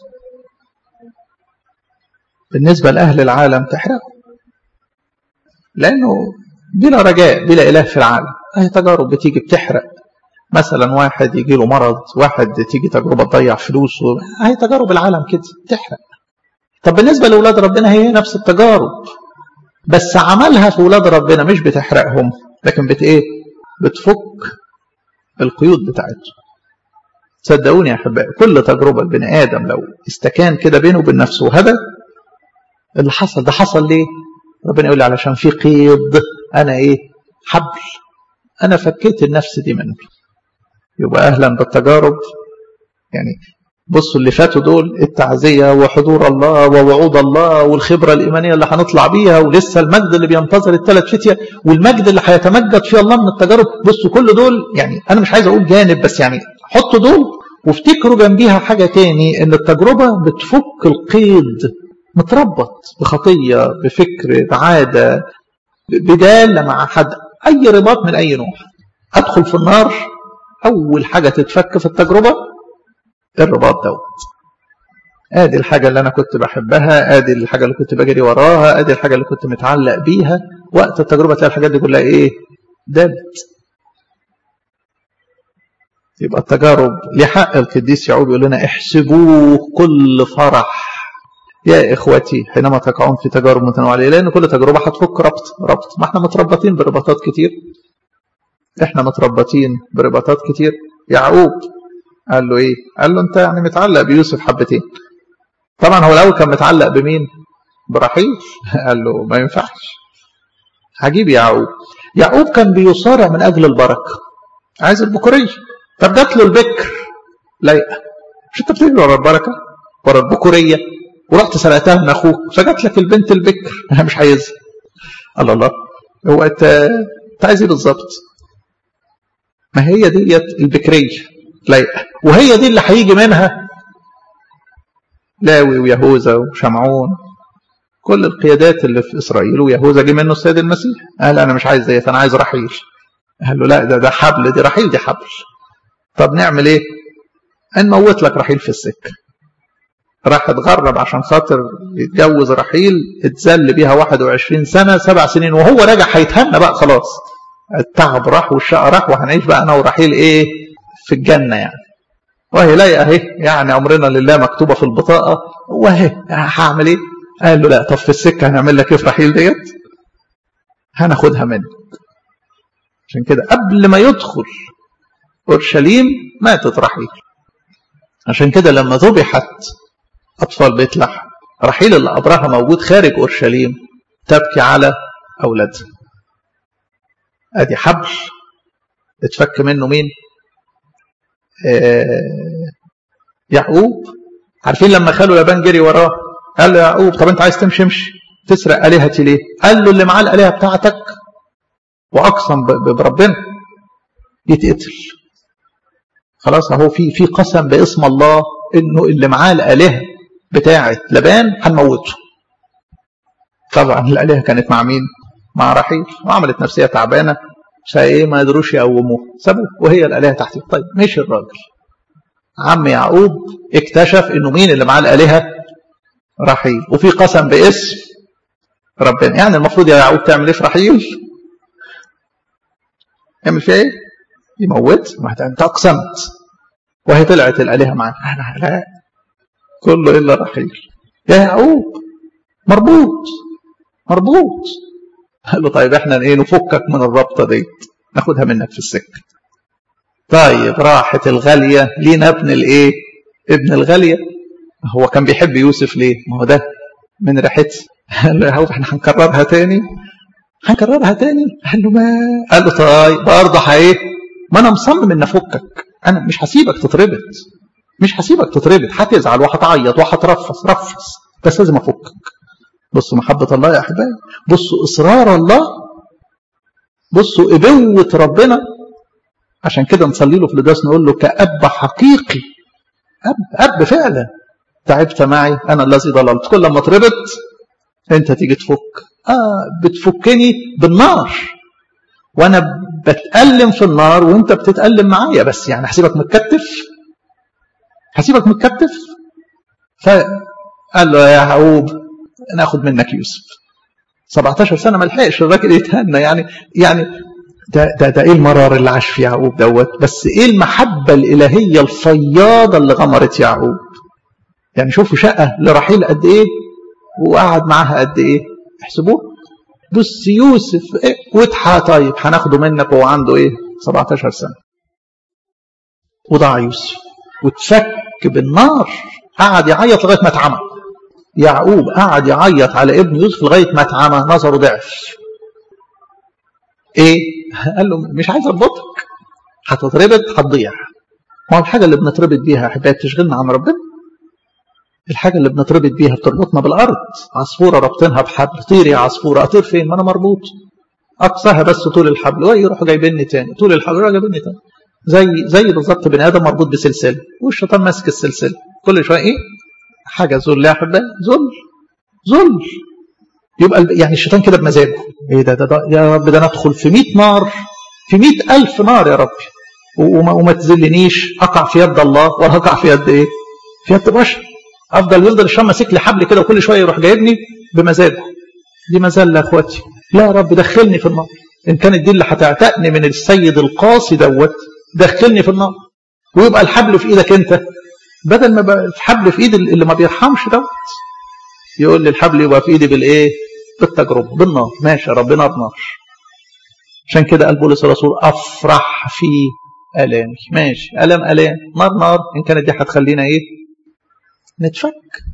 بالنسبة لأهل العالم تحرقهم لأنه بلا رجاء بلا إله في العالم أهي تجارب بتيجي بتحرق مثلا واحد يجي له مرض واحد تيجي تجربة تضيع فلوسه هي تجارب العالم كده تحرق طب بالنسبة لأولاد ربنا هي نفس التجارب بس عملها في أولاد ربنا مش بتحرقهم لكن بت إيه بتفك القيود بتاعتهم صدقوني يا أحبائي كل تجربة البني آدم لو استكان كده بينه وبين نفسه وهدى اللي حصل ده حصل ليه ربنا يقول لي علشان في قيد انا ايه حبل انا فكيت النفس دي منه يبقى اهلا بالتجارب يعني بصوا اللي فاتوا دول التعزية وحضور الله ووعود الله والخبرة الإيمانية اللي هنطلع بيها ولسه المجد اللي بينتظر الثلاث فتية والمجد اللي هيتمجد فيه الله من التجارب بصوا كل دول يعني أنا مش عايز أقول جانب بس يعني حطوا دول وافتكروا جنبيها حاجة تاني إن التجربة بتفك القيد متربط بخطية بفكر بعادة بدالة مع حد أي رباط من أي نوع أدخل في النار أول حاجة تتفك في التجربة الرباط دوت ادي الحاجة اللي انا كنت بحبها ادي الحاجة اللي كنت بجري وراها ادي الحاجة اللي كنت متعلق بيها وقت التجربة تلاقي الحاجات دي كلها ايه دابت يبقى التجارب لحق القديس يعقوب يقول لنا احسبوه كل فرح يا اخوتي حينما تقعون في تجارب متنوعه لان كل تجربه هتفك ربط ربط ما احنا متربطين برباطات كتير احنا متربطين برباطات كتير يعقوب قال له ايه قال له انت يعني متعلق بيوسف حبتين طبعا هو الاول كان متعلق بمين برحيل قال له ما ينفعش عجيب يعقوب يعقوب كان بيصارع من اجل البركه عايز البكوريه طب جات له البكر لايقه مش انت بتجري ورا البركه ورا البكوريه ورحت سرقتها من اخوك فجات لك البنت البكر انا مش عايزها الله الله هو انت انت عايز ايه بالظبط ما هي ديت البكريه لايقه وهي دي اللي هيجي منها لاوي ويهوذا وشمعون كل القيادات اللي في اسرائيل ويهوذا جه منه السيد المسيح قال انا مش عايز ديت انا عايز رحيل قال له لا ده ده حبل دي رحيل دي حبل طب نعمل ايه نموت لك رحيل في السكه راح اتغرب عشان خاطر يتجوز رحيل اتذل بيها 21 سنه سبع سنين وهو راجع هيتهنى بقى خلاص التعب راح والشقه راح وهنعيش بقى انا ورحيل ايه في الجنه يعني وهي لايقه اهي يعني امرنا لله مكتوبه في البطاقه وهي هعمل ايه؟ قال له لا طب في السكه هنعمل لك ايه في رحيل ديت؟ هناخدها منك عشان كده قبل ما يدخل اورشليم ماتت رحيل عشان كده لما ذبحت اطفال بيت لحم رحيل اللي قبرها موجود خارج اورشليم تبكي على اولادها ادي حبل اتفك منه مين آه يعقوب عارفين لما خاله لابان جري وراه قال له يعقوب طب انت عايز تمشي امشي تسرق الهتي ليه قال له اللي معاه الالهه بتاعتك واقسم بربنا يتقتل خلاص اهو في في قسم باسم الله انه اللي معاه الالهه بتاعه لبان هنموته طبعا الالهه كانت مع مين مع رحيل وعملت نفسيه تعبانه فايه ما يقدروش يقوموه سابوه وهي الالهه تحتيه طيب مشي الراجل عم يعقوب اكتشف انه مين اللي معاه الالهه رحيل وفي قسم باسم ربنا يعني المفروض يا يعقوب تعمل ايه في رحيل يعمل فيها ايه يموت ما انت اقسمت وهي طلعت الالهه معاه انا لا كله الا رحيل يا يعقوب مربوط مربوط قال له طيب احنا ايه نفكك من الرابطه دي ناخدها منك في السكه طيب راحت الغاليه لينا ابن الايه ابن الغاليه هو كان بيحب يوسف ليه ما هو ده من ريحتي قال له يا احنا هنكررها تاني هنكررها تاني قال له ما قال له طيب برضه ايه ما انا مصمم ان افكك انا مش هسيبك تتربط مش هسيبك تتربط هتزعل وهتعيط وهترفص رفص بس لازم افكك بصوا محبة الله يا أحبائي بصوا إصرار الله بصوا إبوة ربنا عشان كده نصلي له في القداس نقول له كأب حقيقي أب أب فعلا تعبت معي أنا الذي ضللت كل ما اتربط أنت تيجي تفك آه بتفكني بالنار وأنا بتألم في النار وأنت بتتألم معايا بس يعني هسيبك متكتف هسيبك متكتف فقال له يا يعقوب ناخد منك يوسف 17 سنه ما لحقش الراجل يتهنى يعني يعني ده ده ده ايه المرار اللي عاش في يعقوب دوت بس ايه المحبه الالهيه الفياضه اللي غمرت يعقوب يعني شوفوا شقه لرحيل قد ايه وقعد معاها قد ايه احسبوه بص يوسف إيه وضحى طيب هناخده منك وهو عنده ايه 17 سنه وضاع يوسف واتفك بالنار قعد يعيط لغايه ما اتعمى يعقوب قعد يعيط على ابن يوسف لغايه ما اتعمى نظره ضعف ايه قال له مش عايز اربطك هتتربط هتضيع ما هو الحاجه اللي بنتربط بيها يا احبائي بتشغلنا عن ربنا الحاجه اللي بنتربط بيها بتربطنا بالارض عصفوره رابطينها بحبل طير يا عصفوره اطير فين ما انا مربوط اقصاها بس طول الحبل ويروحوا جايبيني تاني طول الحبل يروحوا جايبيني تاني زي زي بالظبط بني ادم مربوط بسلسله والشيطان ماسك السلسله كل شويه ايه حاجه ذل يا احبائي ذل ذل يبقى يعني الشيطان كده بمزاجه ايه ده, ده, ده يا رب ده انا ادخل في 100 نار في 100000 نار يا رب وما, وما تذلنيش اقع في يد الله ولا اقع في يد ايه؟ في يد بشر افضل يفضل الشام ماسك لي حبل كده وكل شويه يروح جايبني بمزاجه دي مزله يا اخواتي لا يا رب دخلني في النار ان كانت دي اللي هتعتقني من السيد القاسي دوت دخلني في النار ويبقى الحبل في ايدك انت بدل ما بقى الحبل في ايد اللي ما بيرحمش دوت يقول لي الحبل يبقى في ايدي بالايه؟ بالتجربه بالنار ماشي يا رب نار نار عشان كده قال بولس الرسول افرح في الامي ماشي الم الام نار نار ان كانت دي هتخلينا ايه؟ نتفك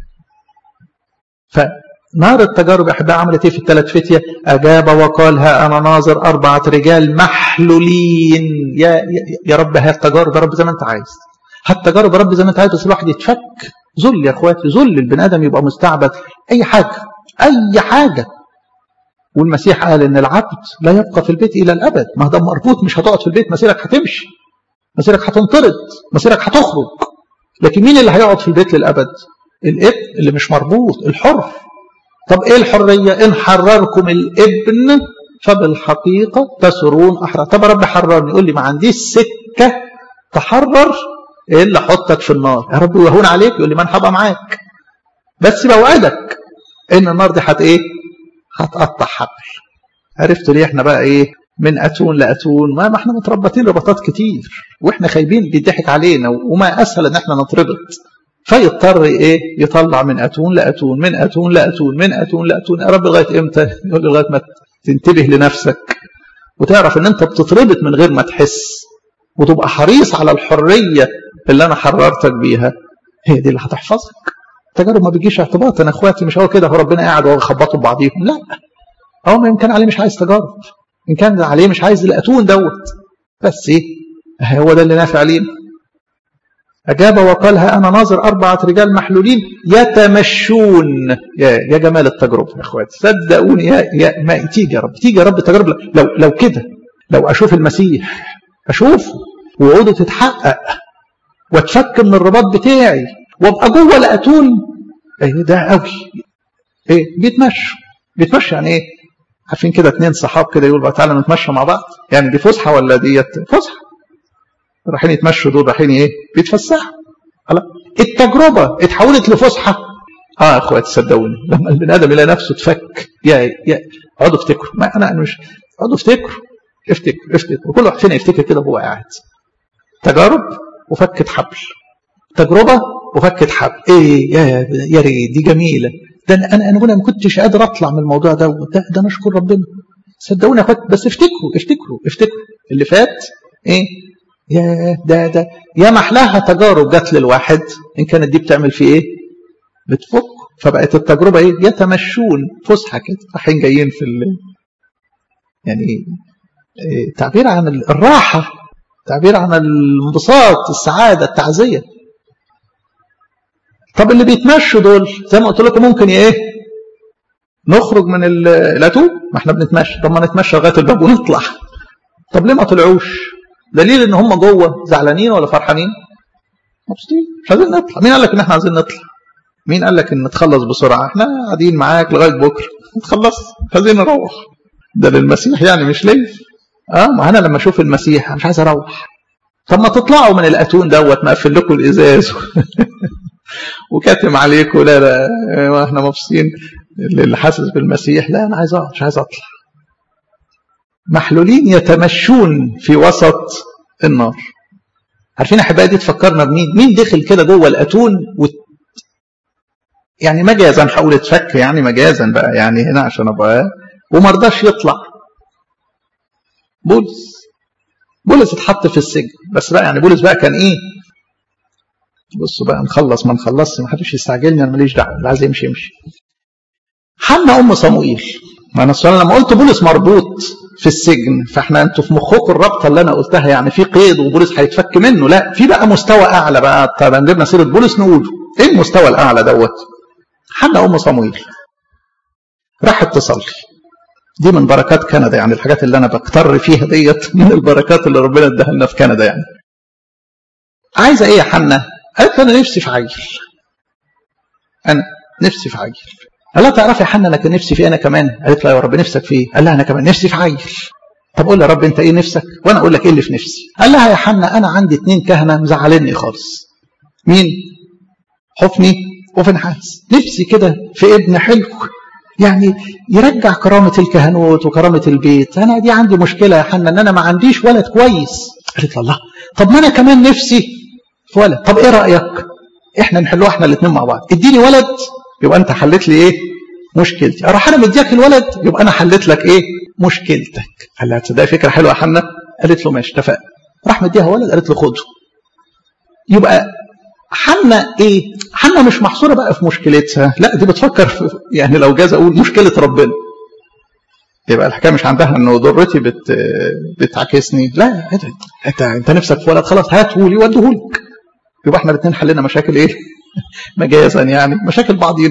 فنار التجارب يا احبائي عملت ايه في الثلاث فتيه؟ اجاب وقال ها انا ناظر اربعه رجال محلولين يا يا, يا رب هات التجارب يا رب زي ما انت عايز هات التجارب يا رب زي ما انت عايز بس الواحد يتفك ذل يا اخواتي ذل البني ادم يبقى مستعبد اي حاجه اي حاجه والمسيح قال ان العبد لا يبقى في البيت الى الابد ما ده مربوط مش هتقعد في البيت مسيرك هتمشي مسيرك هتنطرد مسيرك هتخرج لكن مين اللي هيقعد في البيت للابد الابن اللي مش مربوط الحر طب ايه الحريه ان حرركم الابن فبالحقيقه تسرون احرار طب يا رب حررني يقول لي ما عنديش سكه تحرر ايه اللي احطك في النار يا رب يهون عليك يقول لي ما انا هبقى معاك بس بوعدك ان النار دي هت ايه هتقطع حبل عرفتوا ليه احنا بقى ايه من اتون لاتون ما, ما احنا متربطين ربطات كتير واحنا خايبين بيضحك علينا وما اسهل ان احنا نتربط فيضطر ايه يطلع من اتون لاتون من اتون لاتون من اتون لاتون يا رب لغايه امتى يقول لي لغايه ما تنتبه لنفسك وتعرف ان انت بتتربط من غير ما تحس وتبقى حريص على الحريه اللي انا حررتك بيها هي دي اللي هتحفظك التجارب ما بيجيش اعتباط انا اخواتي مش هو كده هو ربنا قاعد وهو يخبطوا ببعضيهم لا هو ما يمكن عليه مش عايز تجارب ان كان عليه مش عايز الاتون دوت بس ايه هو ده اللي نافع لينا أجاب وقال ها أنا ناظر أربعة رجال محلولين يتمشون يا, يا جمال التجربة يا أخواتي صدقوني يا, يا ما تيجي يا رب تيجي يا رب تجربة لو لو كده لو أشوف المسيح أشوفه وعوده تتحقق واتفك من الرباط بتاعي وابقى جوه الاتون ايه ده قوي ايه بيتمشوا بيتمشوا يعني ايه عارفين كده اتنين صحاب كده يقولوا تعالى نتمشى مع بعض يعني دي فسحه ولا ديت فسحه رايحين يتمشوا دول رايحين ايه بيتفسحوا خلاص التجربه اتحولت لفسحه اه يا اخواتي صدقوني لما البني ادم يلاقي نفسه اتفك يا يا اقعدوا افتكروا ما انا مش اقعدوا افتكروا افتكروا افتكروا كل واحد فينا يفتكر كده وهو قاعد تجارب وفكت حبل تجربه وفكت حبل ايه يا يا ريت دي جميله ده انا انا انا ما كنتش قادر اطلع من الموضوع ده ده, ده نشكر ربنا صدقوني يا اخوات بس افتكروا افتكروا افتكروا اللي فات ايه يا ده ده يا محلاها تجارب جت للواحد ان كانت دي بتعمل فيه ايه بتفك فبقت التجربه ايه يتمشون فسحه كده رايحين جايين في ال... يعني إيه تعبير عن الراحه تعبير عن الانبساط السعاده التعزيه طب اللي بيتمشوا دول زي ما قلت لكم ممكن ايه نخرج من الاتوب ما احنا بنتمشى طب ما نتمشى لغايه الباب ونطلع طب ليه ما طلعوش دليل ان هم جوه زعلانين ولا فرحانين مبسوطين مش عايزين نطلع مين قال لك ان احنا عايزين نطلع مين قال لك ان نتخلص بسرعه احنا قاعدين معاك لغايه بكره نتخلص مش عايزين نروح ده للمسيح يعني مش ليا اه ما انا لما اشوف المسيح مش عايز اروح طب ما تطلعوا من الاتون دوت مقفل لكم الازاز وكاتم عليكم لا لا احنا مبسوطين اللي حاسس بالمسيح لا انا عايز اقعد مش عايز اطلع محلولين يتمشون في وسط النار عارفين احبائي دي تفكرنا بمين مين دخل كده جوه الاتون و... يعني مجازا هقول اتفك يعني مجازا بقى يعني هنا عشان ابقى وما رضاش يطلع بولس بولس اتحط في السجن بس بقى يعني بولس بقى كان ايه بصوا بقى نخلص ما نخلصش ما حدش يستعجلني انا ماليش دعوه اللي عايز يمشي يمشي حنا ام صموئيل ما انا السؤال لما قلت بولس مربوط في السجن فاحنا انتوا في مخكم الرابطه اللي انا قلتها يعني في قيد وبولس هيتفك منه لا في بقى مستوى اعلى بقى طب عندنا سيره بولس نقوله ايه المستوى الاعلى دوت حنا ام صموئيل راحت تصلي دي من بركات كندا يعني الحاجات اللي انا بكتر فيها ديت من البركات اللي ربنا اداها لنا في كندا يعني عايزه ايه يا حنا قالت انا نفسي في عيل انا نفسي في عيل قال لها تعرفي يا حنا انا كان نفسي في انا كمان قالت له يا رب نفسك في ايه قال لها انا كمان نفسي في عيل طب قول لي يا رب انت ايه نفسك وانا اقول لك ايه اللي في نفسي قال لها يا حنا انا عندي اتنين كهنه مزعلني خالص مين حفني وفنحاس نفسي كده في ابن حلو يعني يرجع كرامة الكهنوت وكرامة البيت أنا دي عندي مشكلة يا حنا أن أنا ما عنديش ولد كويس قالت له الله طب ما أنا كمان نفسي في ولد طب إيه رأيك إحنا نحلوها إحنا الاثنين مع بعض اديني ولد يبقى أنت حلت لي إيه مشكلتي أروح أنا مديك الولد يبقى أنا حلت لك إيه مشكلتك قال لها تصدقي فكرة حلوة يا حنا قالت له ماشي اتفقنا راح مديها ولد قالت له خده يبقى حنا ايه حنا مش محصوره بقى في مشكلتها لا دي بتفكر في يعني لو جاز اقول مشكله ربنا يبقى الحكايه مش عندها انه ضرتي بت بتعاكسني لا انت انت نفسك في ولد خلاص هاته لي وديهولك يبقى احنا الاثنين حلينا مشاكل ايه مجازا يعني مشاكل بعضينا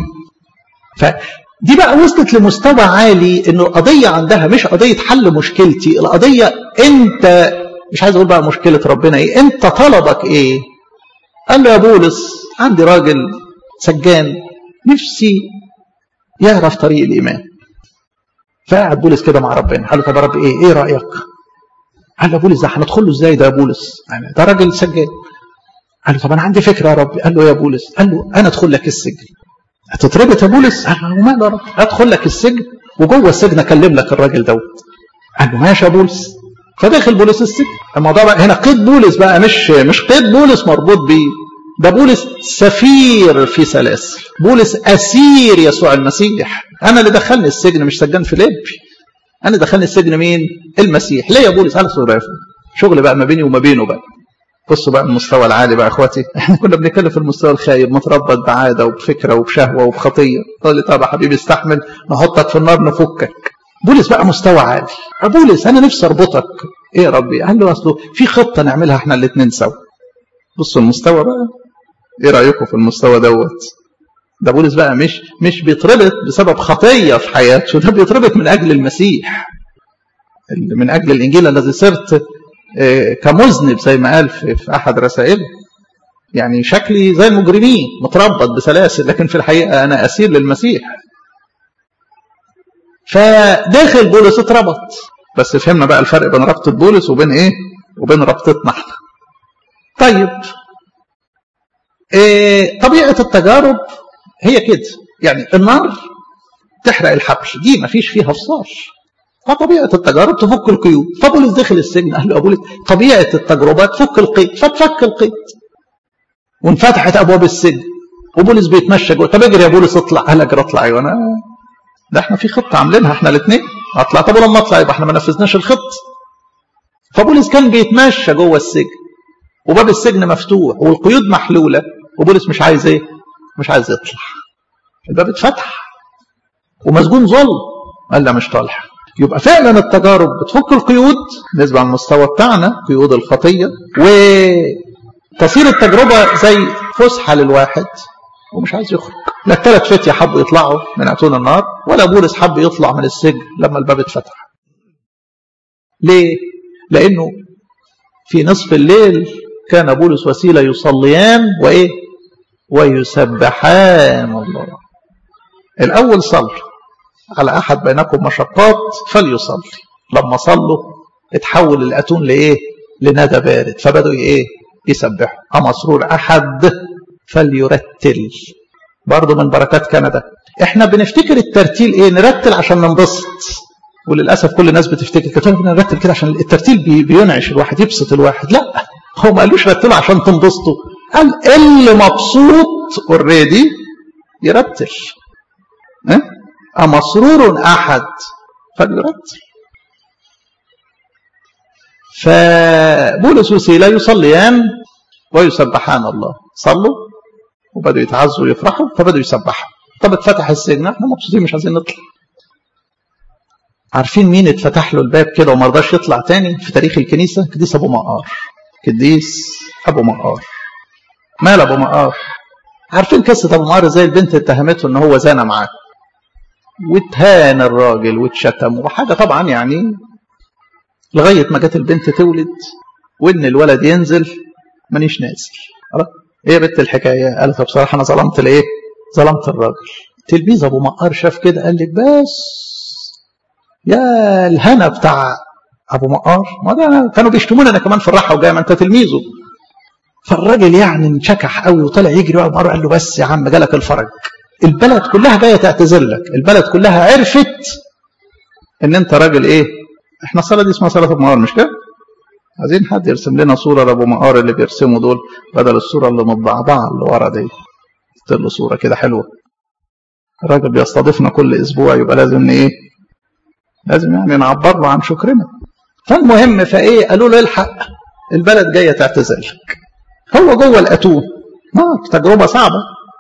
فدي بقى وصلت لمستوى عالي انه القضيه عندها مش قضيه حل مشكلتي القضيه انت مش عايز اقول بقى مشكله ربنا ايه انت طلبك ايه قال له يا بولس عندي راجل سجان نفسي يعرف طريق الإيمان فقعد بولس كده مع ربنا قال له طب يا رب ايه ايه رأيك قال له بولس ده هندخل له ازاي ده يا بولس يعني ده راجل سجان قال له طب انا عندي فكره يا رب قال له يا بولس قال له انا ادخل لك السجن هتتربط يا بولس قال له وماله يا رب ادخل لك السجن وجوه السجن اكلم لك الراجل دوت قال له ماشي يا بولس فدخل بولس السجن الموضوع بقى هنا قيد بولس بقى مش مش قيد بولس مربوط بيه ده بولس سفير في سلاسل بولس اسير يسوع المسيح انا اللي دخلني السجن مش سجان فيليبي انا دخلني السجن مين المسيح ليه يا بولس قال شغل بقى ما بيني وما بينه بقى بصوا بقى المستوى العالي بقى اخواتي احنا كنا بنتكلم في المستوى الخايب متربط بعاده وبفكره وبشهوه وبخطيه قال لي طب يا حبيبي استحمل نحطك في النار نفكك بولس بقى مستوى عالي بولس انا نفسي اربطك ايه يا ربي قال له اصله في خطه نعملها احنا الاثنين سوا بصوا المستوى بقى ايه رايكم في المستوى دوت ده بولس بقى مش مش بيتربط بسبب خطيه في حياته ده بيتربط من اجل المسيح من اجل الانجيل الذي صرت كمذنب زي ما قال في احد رسائله يعني شكلي زي المجرمين متربط بسلاسل لكن في الحقيقه انا اسير للمسيح فداخل بولس اتربط بس فهمنا بقى الفرق بين ربطة بولس وبين ايه وبين ربطتنا احنا طيب إيه طبيعة التجارب هي كده يعني النار تحرق الحبل دي ما فيش فيها فصال فطبيعة التجارب تفك القيود فبولس دخل السجن قال له بولس طبيعة التجربة تفك القيد فتفك القيد وانفتحت ابواب السجن وبولس بيتمشى جوه طب اجري يا بولس اطلع قال اجري اطلع ايوه انا ده احنا في خطه عاملينها احنا الاثنين اطلع طب ولما اطلع يبقى احنا ما نفذناش الخطه فبولس كان بيتمشى جوه السجن وباب السجن مفتوح والقيود محلوله وبولس مش عايز ايه مش عايز يطلع الباب اتفتح ومسجون ظلم قال لا مش طالع يبقى فعلا التجارب بتفك القيود بالنسبه على المستوى بتاعنا قيود الخطيه وتصير التجربه زي فسحه للواحد ومش عايز يخرج لا الثلاث فتية حبوا يطلعوا من أتون النار ولا بولس حب يطلع من السجن لما الباب اتفتح ليه؟ لأنه في نصف الليل كان بولس وسيلة يصليان وإيه؟ ويسبحان الله الأول صلوا على أحد بينكم مشقات فليصلي لما صلوا اتحول الأتون لإيه؟ لندى بارد فبدوا إيه؟ يسبحوا أمسرور أحد فليرتل برضه من بركات كندا احنا بنفتكر الترتيل ايه نرتل عشان ننبسط وللاسف كل الناس بتفتكر كده نرتل كده عشان الترتيل بي بينعش الواحد يبسط الواحد لا هو ما قالوش رتلوا عشان تنبسطوا قال اللي مبسوط اوريدي يرتل اه؟ أمسرور أحد فليرتل فبولس وسيلة يصليان ويسبحان الله صلوا وبدوا يتعزوا ويفرحوا فبدوا يسبحوا طب اتفتح السجن احنا مبسوطين مش عايزين نطلع عارفين مين اتفتح له الباب كده وما رضاش يطلع تاني في تاريخ الكنيسه قديس ابو مقار قديس ابو مقار مال ابو مقار عارفين قصه ابو مقار ازاي البنت اتهمته ان هو زانى معاه واتهان الراجل واتشتم وحاجه طبعا يعني لغايه ما جت البنت تولد وان الولد ينزل مانيش نازل ايه يا بنت الحكايه قالت بصراحه انا ظلمت الايه ظلمت الراجل تلميذ ابو مقار شاف كده قال لك بس يا الهنا بتاع ابو مقار ما ده كانوا بيشتموني انا كمان في الراحه وجاي ما انت تلميذه فالراجل يعني انشكح قوي وطلع يجري ابو مقار قال له بس يا عم جالك الفرج البلد كلها جايه تعتذر لك البلد كلها عرفت ان انت راجل ايه احنا الصلاه دي اسمها صلاه ابو مقار مش كده عايزين حد يرسم لنا صوره لابو مقار اللي بيرسموا دول بدل الصوره اللي متضعضعه اللي ورا دي له صوره كده حلوه الراجل بيستضيفنا كل اسبوع يبقى لازم ايه لازم يعني نعبر له عن شكرنا فالمهم فايه قالوا له الحق البلد جايه تعتذر لك هو جوه الاتون ما تجربه صعبه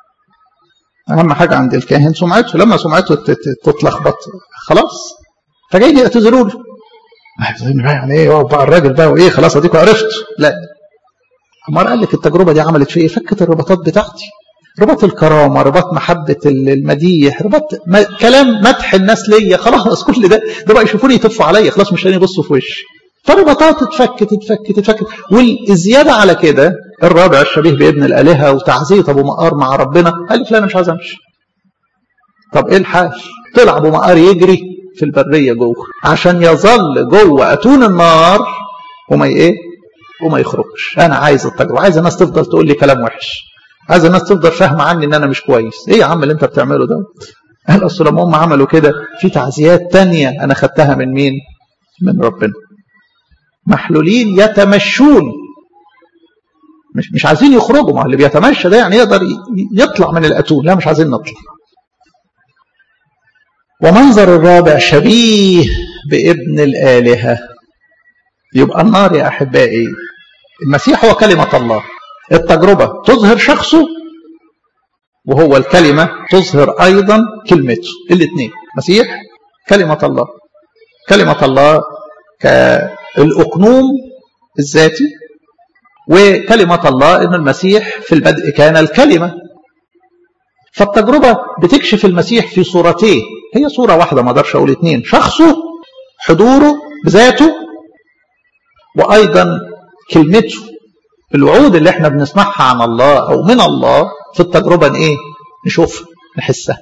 اهم حاجه عند الكاهن سمعته لما سمعته تتلخبط خلاص فجايين يعتذروا له يعني ايه بقى الراجل بقى وايه خلاص اديكوا عرفت لا عمار قال لك التجربه دي عملت في ايه فكت الرباطات بتاعتي رباط الكرامه رباط محبه المديح رباط ما كلام مدح الناس ليا خلاص كل ده ده بقى يشوفوني يتفوا عليا خلاص مش هيبصوا في وشي فرباطات اتفكت اتفكت اتفكت والزياده على كده الرابع الشبيه بابن الالهه وتعزيه ابو مقار مع ربنا قال لي فلان مش عايز امشي طب ايه الحال طلع ابو مقار يجري في البريه جوه عشان يظل جوه اتون النار وما ايه وما يخرجش انا عايز التجربه عايز الناس تفضل تقول لي كلام وحش عايز الناس تفضل فاهمه عني ان انا مش كويس ايه يا عم اللي انت بتعمله ده قال اصل لما هم عملوا كده في تعزيات تانية انا خدتها من مين من ربنا محلولين يتمشون مش مش عايزين يخرجوا ما اللي بيتمشى ده يعني يقدر يطلع من الاتون لا مش عايزين نطلع ومنظر الرابع شبيه بابن الالهه يبقى النار يا احبائي المسيح هو كلمه الله التجربة تظهر شخصه وهو الكلمة تظهر أيضا كلمته الاثنين مسيح كلمة الله كلمة الله كالأقنوم الذاتي وكلمة الله أن المسيح في البدء كان الكلمة فالتجربة بتكشف المسيح في صورتين هي صورة واحدة ما اقدرش أقول اثنين شخصه حضوره بذاته وأيضا كلمته الوعود اللي احنا بنسمعها عن الله او من الله في التجربه ايه نشوفها نحسها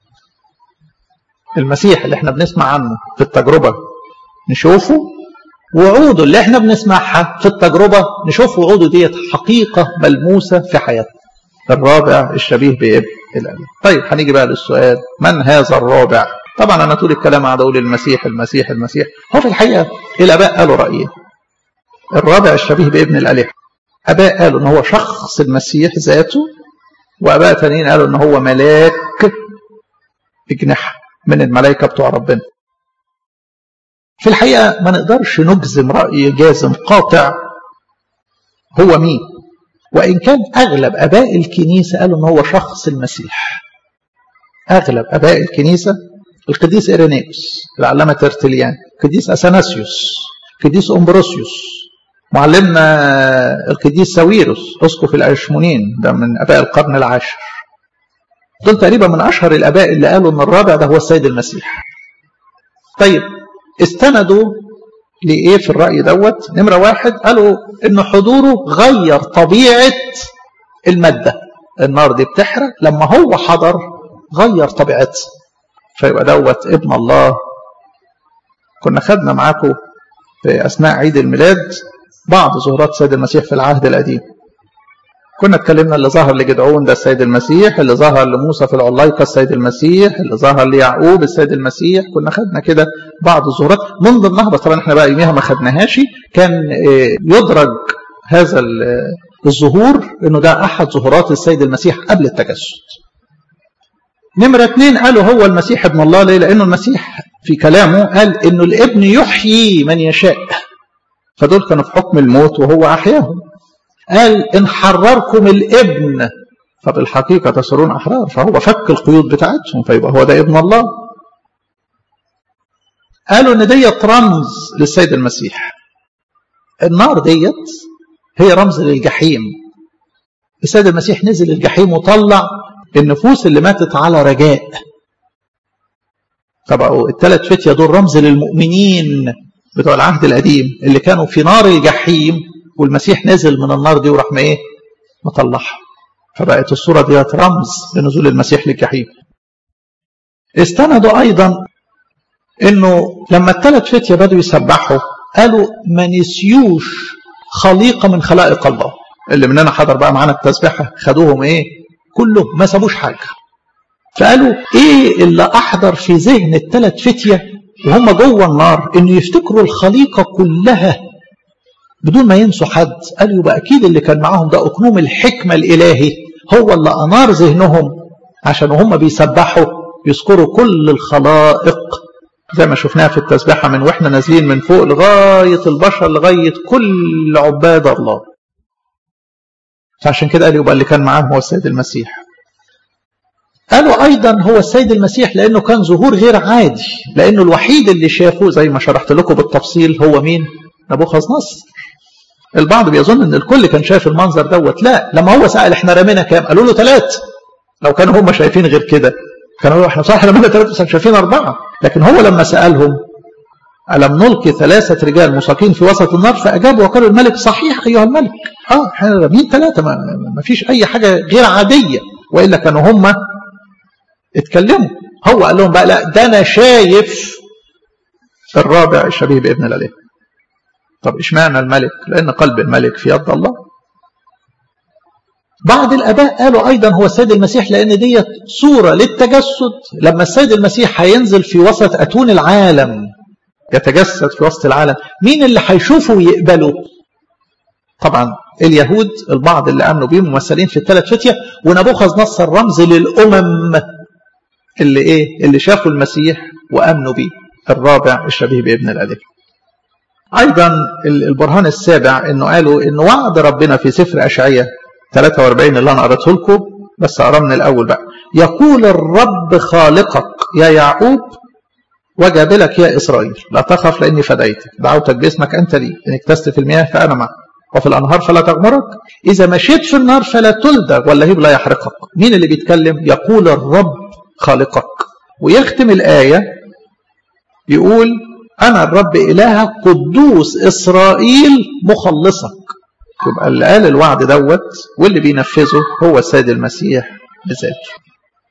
المسيح اللي احنا بنسمع عنه في التجربه نشوفه وعوده اللي احنا بنسمعها في التجربه نشوف وعوده ديت حقيقه ملموسه في حياتنا الرابع الشبيه بابن الالم طيب هنيجي بقى للسؤال من هذا الرابع طبعا انا طول الكلام قاعد اقول المسيح المسيح المسيح هو في الحقيقه الاباء قالوا رايين الرابع الشبيه بابن الاله اباء قالوا ان هو شخص المسيح ذاته واباء ثانيين قالوا ان هو ملاك بجناح من الملائكه بتوع ربنا في الحقيقه ما نقدرش نجزم راي جازم قاطع هو مين وان كان اغلب اباء الكنيسه قالوا ان هو شخص المسيح اغلب اباء الكنيسه القديس إيرينيوس العلامة ترتليان القديس أثناسيوس القديس أمبروسيوس معلمنا القديس ساويروس اسقف الاشمونين ده من اباء القرن العاشر دول تقريبا من اشهر الاباء اللي قالوا ان الرابع ده هو السيد المسيح طيب استندوا لايه في الراي دوت نمره واحد قالوا ان حضوره غير طبيعه الماده النار دي بتحرق لما هو حضر غير طبيعتها فيبقى دوت ابن الله كنا خدنا معاكم في اثناء عيد الميلاد بعض ظهورات السيد المسيح في العهد القديم كنا اتكلمنا اللي ظهر لجدعون ده السيد المسيح اللي ظهر لموسى في العلايقه السيد المسيح اللي ظهر ليعقوب السيد المسيح كنا خدنا كده بعض الظهورات من ضمنها بس طبعا احنا بقى يوميها ما خدناهاش كان يدرج هذا الظهور انه ده احد ظهورات السيد المسيح قبل التجسد نمرة اثنين قالوا هو المسيح ابن الله ليه؟ لأنه المسيح في كلامه قال إنه الابن يحيي من يشاء فدول كانوا في حكم الموت وهو أحياهم قال إن حرركم الابن فبالحقيقة تصيرون أحرار فهو فك القيود بتاعتهم فيبقى هو ده ابن الله قالوا إن ديت رمز للسيد المسيح النار ديت هي رمز للجحيم السيد المسيح نزل الجحيم وطلع النفوس اللي ماتت على رجاء فبقوا الثلاث فتية دول رمز للمؤمنين بتوع العهد القديم اللي كانوا في نار الجحيم والمسيح نزل من النار دي وراح ما ايه مطلعها فبقت الصورة ديت رمز لنزول المسيح للجحيم استندوا أيضا انه لما الثلاث فتية بدوا يسبحوا قالوا ما نسيوش خليقة من خلائق الله اللي مننا حضر بقى معانا التسبيحة خدوهم ايه كله ما سابوش حاجة فقالوا ايه اللي احضر في ذهن الثلاث فتية وهم جوه النار انه يفتكروا الخليقة كلها بدون ما ينسوا حد قالوا يبقى اكيد اللي كان معاهم ده اقنوم الحكمة الالهي هو اللي انار ذهنهم عشان وهم بيسبحوا يذكروا كل الخلائق زي ما شفناها في التسبيحة من واحنا نازلين من فوق لغاية البشر لغاية كل عباد الله فعشان كده قال يبقى اللي كان معاهم هو السيد المسيح قالوا أيضا هو السيد المسيح لأنه كان ظهور غير عادي لأنه الوحيد اللي شافه زي ما شرحت لكم بالتفصيل هو مين نبوخذ نصر البعض بيظن ان الكل كان شايف المنظر دوت لا لما هو سأل احنا رمينا كام قالوا له ثلاث لو كانوا هم شايفين غير كده كانوا يقولوا احنا صح رمينا ثلاثة بس شايفين أربعة لكن هو لما سألهم ألم نلقي ثلاثة رجال مساقين في وسط النار فأجابوا وقالوا الملك صحيح أيها الملك اه احنا رامين ثلاثة ما, ما فيش أي حاجة غير عادية وإلا كانوا هم اتكلموا هو قال لهم بقى لا ده أنا شايف الرابع الشبيه بابن الأله طب اشمعنى الملك لأن قلب الملك في يد الله بعض الآباء قالوا أيضا هو السيد المسيح لأن دي صورة للتجسد لما السيد المسيح هينزل في وسط أتون العالم يتجسد في وسط العالم مين اللي هيشوفه ويقبله طبعا اليهود البعض اللي امنوا بيه ممثلين في الثلاث فتيه ونبوخذ نصر رمز للامم اللي ايه اللي شافوا المسيح وامنوا بيه الرابع الشبيه بابن الاله ايضا البرهان السابع انه قالوا انه وعد ربنا في سفر اشعياء 43 اللي انا قرأته لكم بس اقرا من الاول بقى يقول الرب خالقك يا يعقوب وجابلك يا إسرائيل لا تخف لأني فديتك دعوتك باسمك أنت لي إن اكتست في المياه فأنا معك وفي الأنهار فلا تغمرك إذا مشيت في النار فلا تلدغ واللهيب لا يحرقك مين اللي بيتكلم يقول الرب خالقك ويختم الآية يقول أنا الرب إلهك قدوس إسرائيل مخلصك يبقى اللي قال الوعد دوت واللي بينفذه هو السيد المسيح بذاته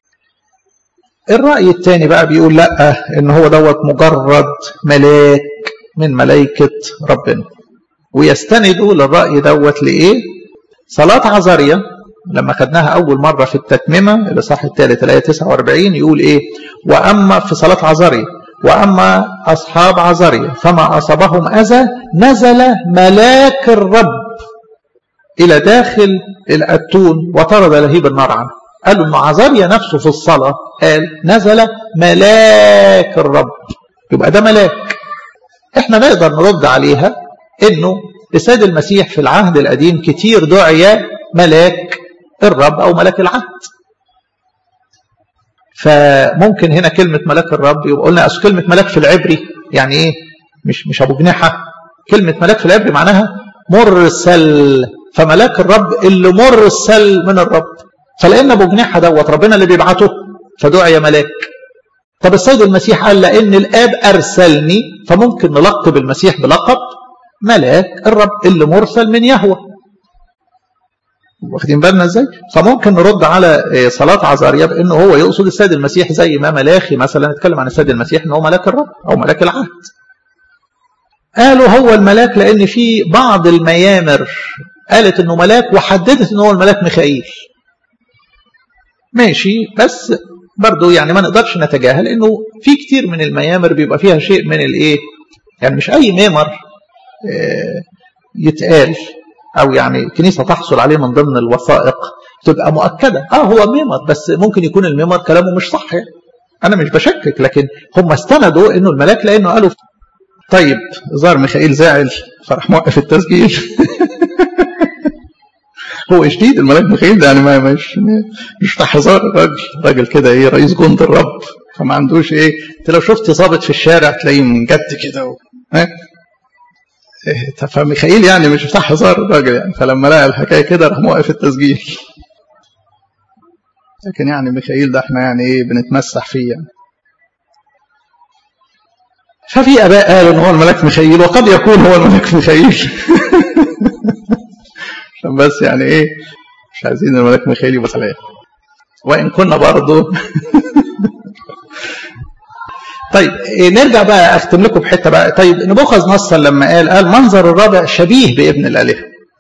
الرأي الثاني بقى بيقول لا ان هو دوت مجرد ملاك من ملائكة ربنا ويستندوا للرأي دوت لإيه صلاة عزارية لما خدناها أول مرة في التتممة الإصحاح الثالث الآية 49 يقول إيه وأما في صلاة عزارية وأما أصحاب عزارية فما أصابهم أذى نزل ملاك الرب إلى داخل الأتون وطرد لهيب النار عنه قالوا أن عزاريا نفسه في الصلاة قال نزل ملاك الرب يبقى ده ملاك احنا نقدر نرد عليها انه السيد المسيح في العهد القديم كتير دعي ملاك الرب او ملاك العهد فممكن هنا كلمة ملاك الرب يبقى قلنا أصل كلمة ملاك في العبري يعني إيه مش مش أبو جناحة كلمة ملاك في العبري معناها مرسل فملاك الرب اللي مرسل من الرب فلأن أبو جناحة دوت ربنا اللي بيبعته فدعي ملاك طب السيد المسيح قال لأن الآب أرسلني فممكن نلقب المسيح بلقب ملاك الرب اللي مرسل من يهوه واخدين بالنا ازاي فممكن نرد على صلاة عزاريا بانه هو يقصد السيد المسيح زي ما ملاخي مثلا نتكلم عن السيد المسيح ان هو ملاك الرب او ملاك العهد قالوا هو الملاك لان في بعض الميامر قالت انه ملاك وحددت ان هو الملاك ميخائيل ماشي بس برضه يعني ما نقدرش نتجاهل انه في كتير من الميامر بيبقى فيها شيء من الايه يعني مش اي ميمر يتقال او يعني الكنيسه تحصل عليه من ضمن الوثائق تبقى مؤكده اه هو ميمر بس ممكن يكون الميمر كلامه مش صح يعني. انا مش بشكك لكن هم استندوا انه الملاك لانه قالوا طيب ظهر ميخائيل زعل فراح موقف التسجيل هو شديد الملاك ميخائيل ده يعني ما مش مش بتاع هزار الراجل راجل كده ايه رئيس جند الرب فما عندوش ايه انت لو شفت ظابط في الشارع تلاقيه مجد كده و... ها إيه فميخائيل يعني مش بتاع هزار الراجل يعني فلما لقى الحكايه كده راح موقف التسجيل لكن يعني ميخائيل ده احنا يعني ايه بنتمسح فيه يعني ففي اباء قالوا ان هو الملاك ميخائيل وقد يكون هو الملاك ميخائيل عشان بس يعني ايه مش عايزين الملاك ميخائيل يبقى سلام وان كنا برضه طيب إيه نرجع بقى اختم لكم بحته بقى طيب نبوخذ نصر لما قال قال منظر الرابع شبيه بابن الالهه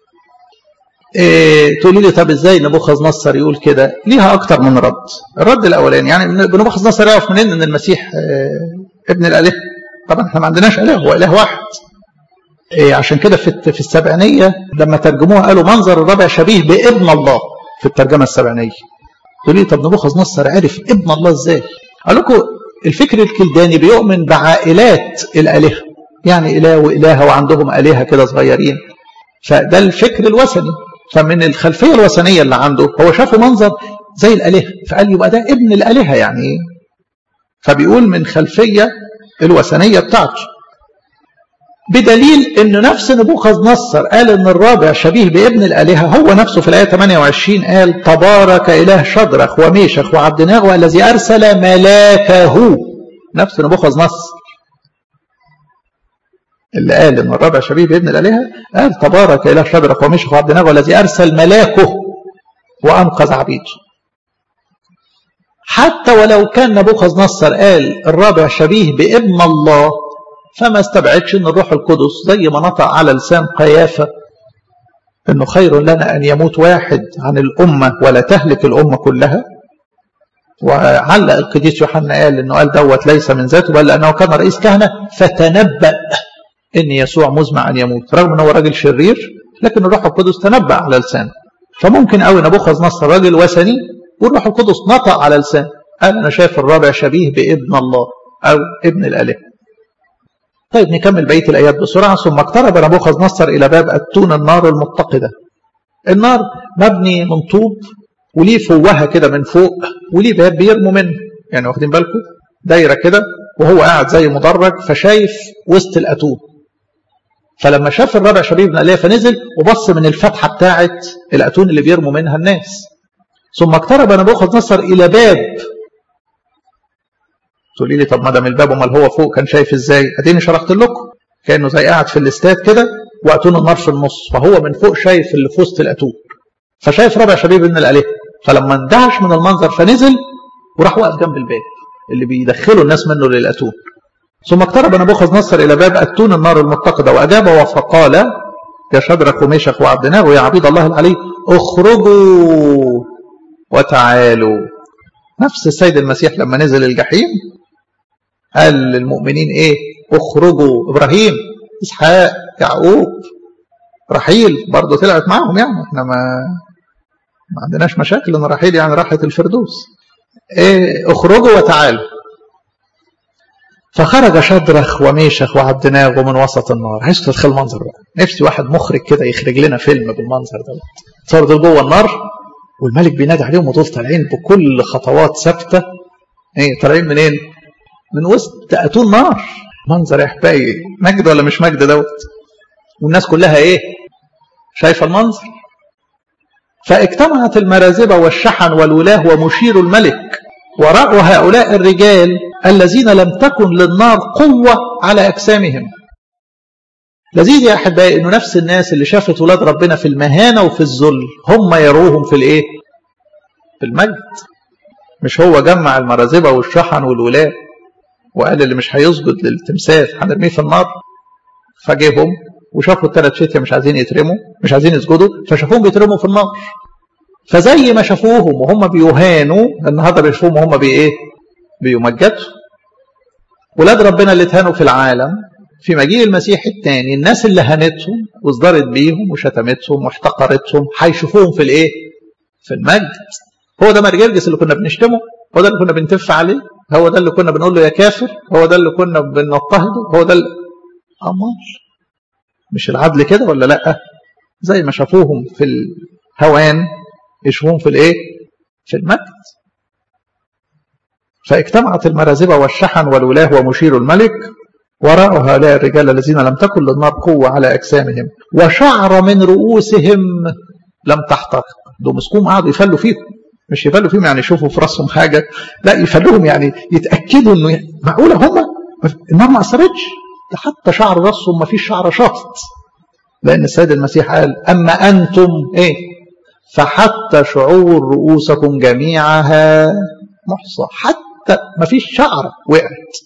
إيه تقولي لي طب ازاي نبوخذ نصر يقول كده ليها اكتر من رد الرد الاولاني يعني نبوخذ نصر يعرف منين ان المسيح إيه ابن الالهه طبعا احنا ما عندناش اله هو اله واحد إيه عشان كده في في السبعينيه لما ترجموها قالوا منظر الرابع شبيه بابن الله في الترجمه السبعينيه تقولي لي طب نبوخذ نصر عرف ابن الله ازاي قال لكم الفكر الكلداني بيؤمن بعائلات الالهه يعني اله والهه وعندهم الهه كده صغيرين فده الفكر الوثني فمن الخلفيه الوثنيه اللي عنده هو شافه منظر زي الالهه فقال يبقى ده ابن الالهه يعني فبيقول من خلفيه الوثنيه بتاعته بدليل ان نفس نبوخذ نصر قال ان الرابع شبيه بابن الالهه هو نفسه في الايه 28 قال تبارك اله شدرخ وميشخ وعبدناغ الذي ارسل ملاكه نفس نبوخذ نصر اللي قال ان الرابع شبيه بابن الالهه قال تبارك اله شدرخ وميشخ وعبدناغ الذي ارسل ملاكه وانقذ عبيده حتى ولو كان نبوخذ نصر قال الرابع شبيه بابن الله فما استبعدش ان الروح القدس زي ما نطق على لسان قيافه انه خير لنا ان يموت واحد عن الامه ولا تهلك الامه كلها وعلق القديس يوحنا قال انه قال دوت ليس من ذاته بل لانه كان رئيس كهنه فتنبأ ان يسوع مزمع ان يموت رغم انه راجل شرير لكن الروح القدس تنبأ على لسانه فممكن قوي نبوخذ نصر راجل وثني والروح القدس نطق على لسانه قال انا شايف الرابع شبيه بابن الله او ابن الاله طيب نكمل بقيه الايات بسرعه ثم اقترب نبوخذ نصر الى باب اتون النار المتقده النار مبني من طوب وليه فوهه كده من فوق وليه باب بيرموا منه يعني واخدين بالكم دايره كده وهو قاعد زي مدرج فشايف وسط الاتون فلما شاف الرابع شبيه بن اليه فنزل وبص من الفتحه بتاعه الاتون اللي بيرموا منها الناس ثم اقترب نبوخذ نصر الى باب تقولي لي طب ما دام الباب امال هو فوق كان شايف ازاي؟ اديني شرحت لكم كانه زي قاعد في الاستاد كده واتون النار في النص فهو من فوق شايف اللي في وسط الاتون فشايف رابع شبيب ابن الالهه فلما اندهش من المنظر فنزل وراح واقف جنب الباب اللي بيدخلوا الناس منه للاتون ثم اقترب نبوخذ نصر الى باب اتون النار المتقده واجاب فقال يا شدرك وميشخ وعبدناغ ويا عبيد الله العلي اخرجوا وتعالوا نفس السيد المسيح لما نزل الجحيم قال للمؤمنين ايه اخرجوا ابراهيم اسحاق يعقوب رحيل برضه طلعت معهم يعني احنا ما ما عندناش مشاكل ان رحيل يعني راحت الفردوس ايه اخرجوا وتعالوا فخرج شدرخ وميشخ وعبدناغ من وسط النار عايز تدخل المنظر بقى نفسي واحد مخرج كده يخرج لنا فيلم بالمنظر ده صار دول جوه النار والملك بينادي عليهم ودول طالعين بكل خطوات ثابته ايه طالعين منين؟ من وسط اتون نار منظر يا احبائي مجد ولا مش مجد دوت والناس كلها ايه شايفه المنظر فاجتمعت المرازبة والشحن والولاه ومشير الملك ورأوا هؤلاء الرجال الذين لم تكن للنار قوة على أجسامهم لذيذ يا أحبائي أنه نفس الناس اللي شافت ولاد ربنا في المهانة وفي الذل هم يروهم في الإيه؟ في المجد مش هو جمع المرازبة والشحن والولاه وقال اللي مش هيسجد للتمثال هنرميه في النار فجيهم وشافوا الثلاث فتية مش عايزين يترموا مش عايزين يسجدوا فشافوهم بيترموا في النار فزي ما شافوهم وهم بيهانوا النهارده بيشوفوهم وهم بي ايه؟ بيمجدوا ولاد ربنا اللي اتهانوا في العالم في مجيء المسيح الثاني الناس اللي هانتهم واصدرت بيهم وشتمتهم واحتقرتهم هيشوفوهم في الايه؟ في المجد هو ده مرجرجس اللي كنا بنشتمه هو ده اللي كنا بنتف عليه هو ده اللي كنا بنقول له يا كافر هو ده اللي كنا بنضطهده هو ده اللي... امال مش العدل كده ولا لا زي ما شافوهم في هوان يشوفون في الايه في المجد فاجتمعت المرازبة والشحن والولاه ومشير الملك وراءوا هؤلاء الرجال الذين لم تكن للنار قوة على أجسامهم وشعر من رؤوسهم لم تحترق دول مسكوم قعدوا يفلوا فيهم مش يفلوا فيهم يعني يشوفوا في راسهم حاجة لا يفلوهم يعني يتأكدوا انه معقولة هم النار ما أثرتش ده حتى شعر راسهم ما فيش شعر شاط لأن السيد المسيح قال أما أنتم إيه فحتى شعور رؤوسكم جميعها محصى حتى ما فيش شعرة وقعت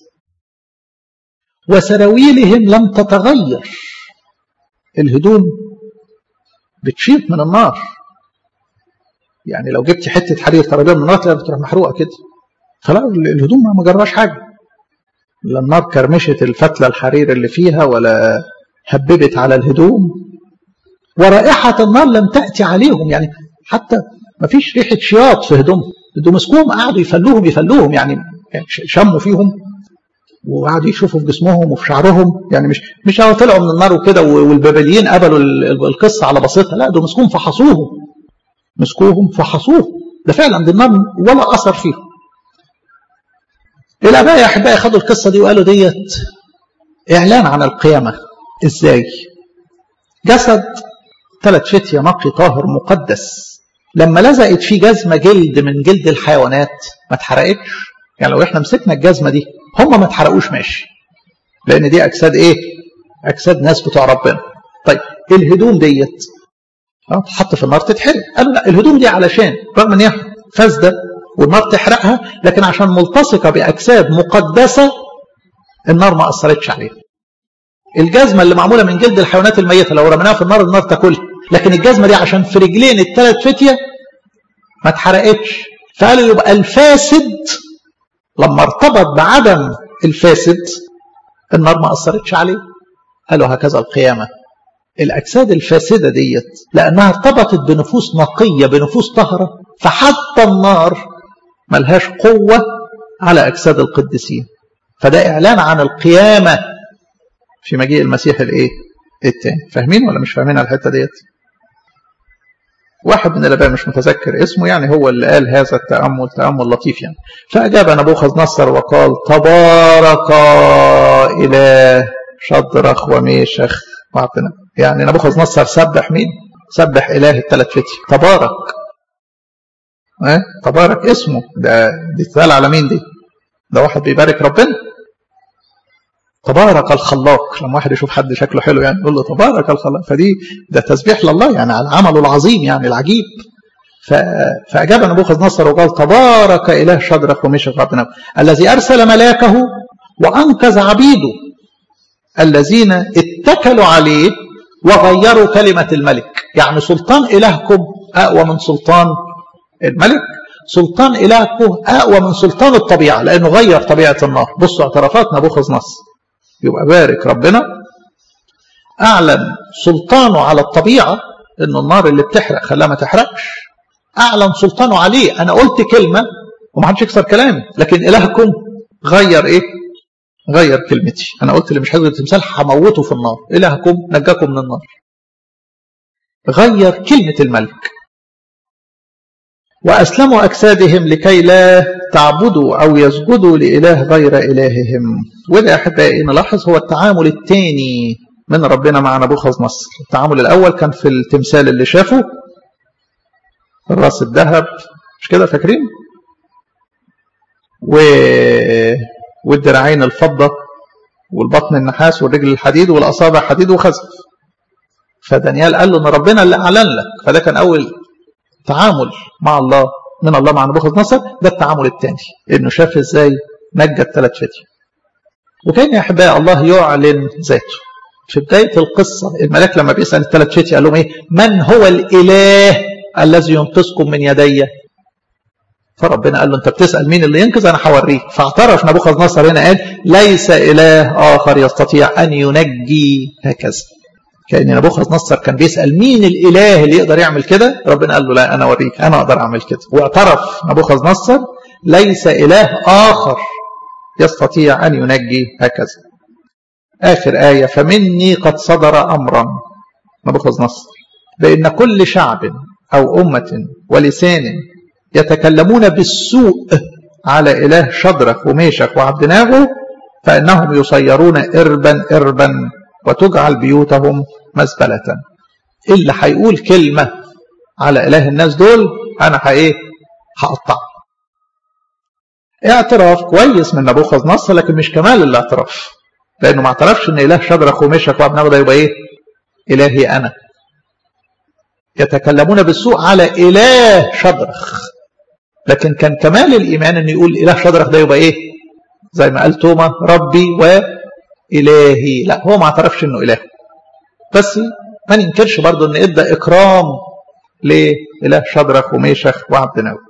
وسراويلهم لم تتغير الهدوم بتشيط من النار يعني لو جبت حته حرير ترابيه من النار تلاقيها بتروح محروقه كده فلا الهدوم ما جراش حاجه لا النار كرمشت الفتله الحرير اللي فيها ولا هببت على الهدوم ورائحه النار لم تاتي عليهم يعني حتى ما فيش ريحه شياط في هدومهم هدوم مسكوهم قعدوا يفلوهم يفلوهم يعني شموا فيهم وقعدوا يشوفوا في جسمهم وفي شعرهم يعني مش مش هو طلعوا من النار وكده والبابليين قبلوا القصه على بسيطها لا دول مسكوهم فحصوهم مسكوهم فحصوهم ده فعلا دي النار ولا اثر فيهم الاباء يا احبائي خدوا القصه دي وقالوا ديت اعلان عن القيامه ازاي جسد ثلاث فتية نقي طاهر مقدس لما لزقت فيه جزمة جلد من جلد الحيوانات ما اتحرقتش يعني لو احنا مسكنا الجزمة دي هم ما اتحرقوش ماشي لان دي اجساد ايه اجساد ناس بتوع ربنا طيب الهدوم ديت اه تحط في النار تتحرق قالوا لا الهدوم دي علشان رغم ان هي فاسده والنار تحرقها لكن عشان ملتصقه باجساد مقدسه النار ما اثرتش عليها الجزمه اللي معموله من جلد الحيوانات الميته لو رميناها في النار النار تاكلها لكن الجزمه دي عشان في رجلين الثلاث فتيه ما اتحرقتش فقالوا يبقى الفاسد لما ارتبط بعدم الفاسد النار ما اثرتش عليه قالوا هكذا القيامه الاجساد الفاسده ديت لانها ارتبطت بنفوس نقيه بنفوس طاهره فحتى النار ملهاش قوه على اجساد القديسين فده اعلان عن القيامه في مجيء المسيح الايه التاني فاهمين ولا مش فاهمين على الحته ديت واحد من الاباء مش متذكر اسمه يعني هو اللي قال هذا التامل تامل لطيف يعني فاجاب نبوخذ نصر وقال تبارك اله شدرخ وميشخ وعطنا يعني نبوخذ نصر سبح مين سبح اله الثلاث فتي تبارك اه؟ تبارك اسمه ده دي تتقال على مين دي ده واحد بيبارك ربنا تبارك الخلاق لما واحد يشوف حد شكله حلو يعني يقول له تبارك الخلاق فدي ده تسبيح لله يعني على عمله العظيم يعني العجيب فأجاب نبوخذ نصر وقال تبارك إله شدرك ومشك وعبدنا الذي أرسل ملاكه وأنقذ عبيده الذين اتكلوا عليه وغيروا كلمة الملك يعني سلطان إلهكم أقوى من سلطان الملك سلطان إلهكم أقوى من سلطان الطبيعة لأنه غير طبيعة النار بصوا اعترافات نبوخذ نصر يبقى بارك ربنا أعلن سلطانه على الطبيعة إنه النار اللي بتحرق خلاها ما تحرقش أعلن سلطانه عليه أنا قلت كلمة ومحدش يكسر كلامي لكن إلهكم غير إيه؟ غير كلمتي أنا قلت اللي مش هيقدر التمثال هموته في النار إلهكم نجاكم من النار غير كلمة الملك وأسلموا أجسادهم لكي لا تعبدوا أو يسجدوا لإله غير إلههم وده أحبائي نلاحظ هو التعامل الثاني من ربنا مع نبوخذ نصر التعامل الأول كان في التمثال اللي شافه الراس الذهب مش كده فاكرين و... والدراعين الفضة والبطن النحاس والرجل الحديد والأصابع حديد وخزف فدانيال قال له ان ربنا اللي اعلن لك فده كان اول تعامل مع الله من الله مع نبوخذ نصر ده التعامل الثاني انه شاف ازاي نجى الثلاث فتية وكان يا احبائي الله يعلن ذاته في بداية القصة الملاك لما بيسأل الثلاث فتية قال لهم ايه من هو الاله الذي ينقذكم من يدي فربنا قال له انت بتسأل مين اللي ينقذ انا هوريك فاعترف نبوخذ نصر هنا قال ليس اله اخر يستطيع ان ينجي هكذا كأن نبوخذ نصر كان بيسأل مين الإله اللي يقدر يعمل كده ربنا قال له لا أنا أوريك أنا أقدر أعمل كده واعترف نبوخذ نصر ليس إله آخر يستطيع أن ينجي هكذا آخر آية فمني قد صدر أمرا نبوخذ نصر بأن كل شعب أو أمة ولسان يتكلمون بالسوء على إله شدرخ وميشخ وعبدناغو فإنهم يصيرون إربا إربا وتجعل بيوتهم مزبلة اللي هيقول كلمة على إله الناس دول أنا هإيه هقطع اعتراف كويس من نبوخذ نصر لكن مش كمال الاعتراف لأنه ما اعترفش إن إله شدرخ وميشخ وعبدناغو ده يبقى إيه إلهي أنا يتكلمون بالسوء على إله شدرخ لكن كان كمال الإيمان أن يقول إله شدرخ ده يبقى إيه زي ما قال توما ربي وإلهي لا هو ما اعترفش أنه إله بس ما ننكرش برضه أن إدى إكرام لإله شدرخ وميشخ وعبد ناو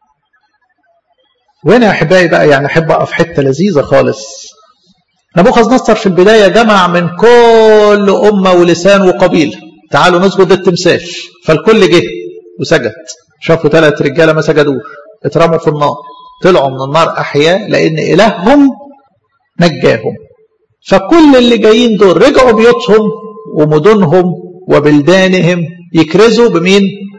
وهنا يا أحبائي بقى يعني أحب أقف حتة لذيذة خالص نبوخذ نصر في البداية جمع من كل أمة ولسان وقبيلة تعالوا نسجد التمثال فالكل جه وسجد شافوا ثلاث رجاله ما سجدوش اترموا في النار طلعوا من النار احياء لان الههم نجاهم فكل اللي جايين دول رجعوا بيوتهم ومدنهم وبلدانهم يكرزوا بمين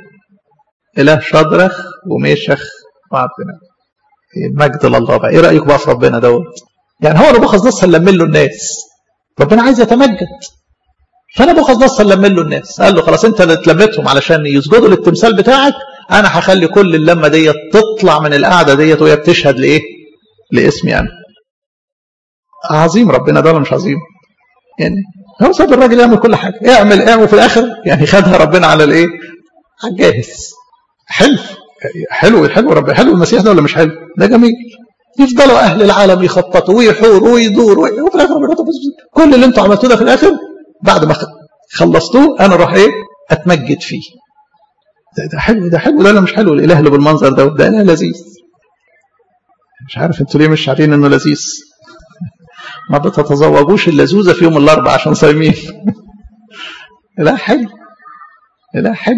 اله شدرخ وميشخ وعبدنا المجد لله بقى ايه رايكم بقى في ربنا دوت يعني هو نبوخذ نصر لم له الناس ربنا عايز يتمجد فنبوخذ نصر لم له الناس قال له خلاص انت اللي اتلمتهم علشان يسجدوا للتمثال بتاعك انا هخلي كل اللمه ديت تطلع من القعده ديت وهي بتشهد لايه؟ لاسمي انا. عظيم ربنا ده ولا مش عظيم؟ يعني هو ساب الراجل يعمل كل حاجه اعمل اعمل وفي الاخر يعني خدها ربنا على الايه؟ على الجاهز. حلو حلو حلو رب حلو المسيح ده ولا مش حلو؟ ده جميل. يفضلوا اهل العالم يخططوا ويحوروا ويدوروا وفي الاخر ربنا كل اللي انتوا عملتوه ده في الاخر بعد ما خلصتوه انا اروح ايه؟ اتمجد فيه. ده, ده حلو ده حلو ده ولا مش حلو الاله اللي بالمنظر ده ده اله لذيذ مش عارف انتوا ليه مش عارفين انه لذيذ ما بتتزوجوش اللذوذه في يوم الاربعاء عشان صايمين لا حلو لا حلو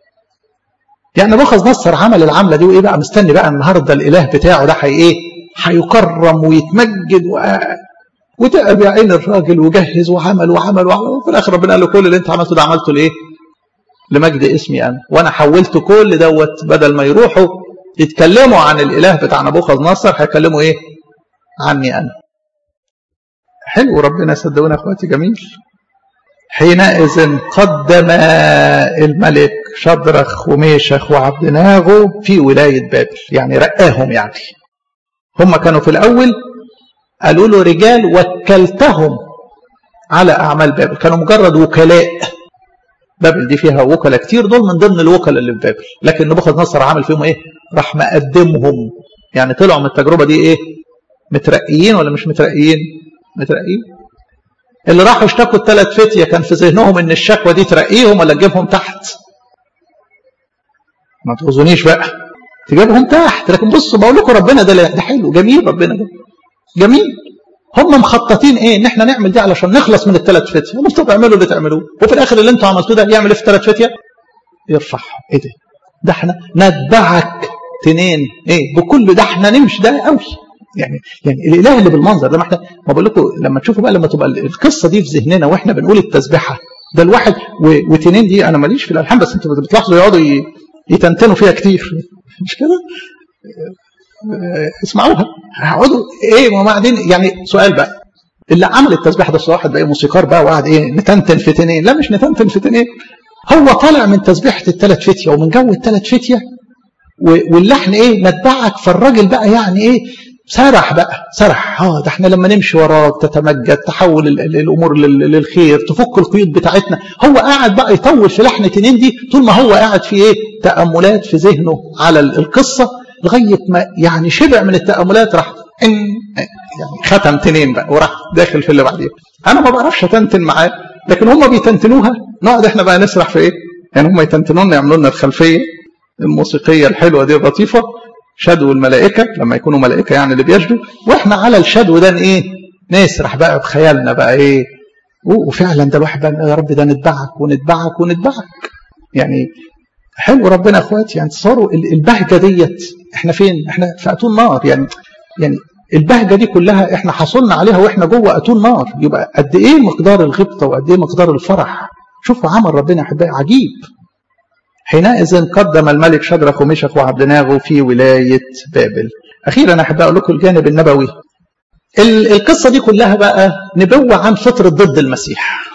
يعني نبوخذ نصر عمل العمله دي وايه بقى مستني بقى النهارده الاله بتاعه ده حي ايه هيكرم ويتمجد و... وتعب يا عين الراجل وجهز وعمل وعمل وعمل وفي الاخر ربنا قال له كل اللي انت عملته ده عملته لايه؟ لمجد اسمي انا وانا حولت كل دوت بدل ما يروحوا يتكلموا عن الاله بتاع نبوخذ نصر هيكلموا ايه؟ عني انا. حلو ربنا صدقونا اخواتي جميل. حينئذ قدم الملك شدرخ وميشخ وعبدناغو في ولاية بابل يعني رقاهم يعني هم كانوا في الأول قالوا له رجال وكلتهم على أعمال بابل كانوا مجرد وكلاء بابل دي فيها وكلاء كتير دول من ضمن الوكلاء اللي في بابل لكن نبوخذ نصر عمل فيهم ايه راح مقدمهم يعني طلعوا من التجربة دي ايه مترقيين ولا مش مترقيين مترقيين اللي راحوا اشتكوا الثلاث فتية كان في ذهنهم ان الشكوى دي ترقيهم ولا تجيبهم تحت ما تغزونيش بقى تجيبهم تحت لكن بصوا بقول لكم ربنا ده ده حلو جميل ربنا ده جميل هم مخططين ايه ان احنا نعمل دي علشان نخلص من الثلاث فتية هم طب اعملوا اللي تعملوه وفي الاخر اللي انتوا عملتوه ده يعمل ايه في الثلاث فتية يرفعهم ايه ده ده احنا نتبعك تنين ايه بكل ده احنا نمشي ده قوي يعني يعني الاله اللي بالمنظر ده ما احنا ما بقول لكم لما تشوفوا بقى لما تبقى القصه دي في ذهننا واحنا بنقول التسبيحه ده الواحد وتنين دي انا ماليش في الالحان بس انتوا بتلاحظوا يقعدوا يتنتنوا فيها كتير مش كده؟ اسمعوها هقعدوا ايه ما بعدين يعني سؤال بقى اللي عمل التسبيح ده واحد بقى موسيقار بقى وقعد ايه نتنتن في تنين لا مش نتنتن في تنين هو طالع من تسبيحه الثلاث فتيه ومن جو الثلاث فتيه واللحن ايه نتبعك فالراجل بقى يعني ايه سرح بقى سرح اه ده احنا لما نمشي وراك تتمجد تحول الامور للخير تفك القيود بتاعتنا هو قاعد بقى يطول في لحن تنين دي طول ما هو قاعد في ايه تاملات في ذهنه على القصه لغايه ما يعني شبع من التاملات راح إن يعني ختم تنين بقى وراح داخل في اللي بعديه انا ما بعرفش اتنتن معاه لكن هم بيتنتنوها نقعد احنا بقى نسرح في ايه يعني هم يتنتنوا لنا يعملوا لنا الخلفيه الموسيقيه الحلوه دي اللطيفه شدو الملائكه لما يكونوا ملائكه يعني اللي بيشدوا واحنا على الشدو ده ايه نسرح بقى بخيالنا بقى ايه وفعلا ده الواحد بقى يا رب ده نتبعك ونتبعك ونتبعك يعني حلو ربنا اخواتي يعني تصوروا البهجه ديت احنا فين؟ احنا في اتون نار يعني يعني البهجه دي كلها احنا حصلنا عليها واحنا جوه اتون نار يبقى قد ايه مقدار الغبطه وقد ايه مقدار الفرح شوفوا عمل ربنا يا احبائي عجيب حينئذ قدم الملك شدرخ ومشخ وعبدناغو في ولاية بابل أخيرا أحب أقول لكم الجانب النبوي القصة دي كلها بقى نبوة عن فترة ضد المسيح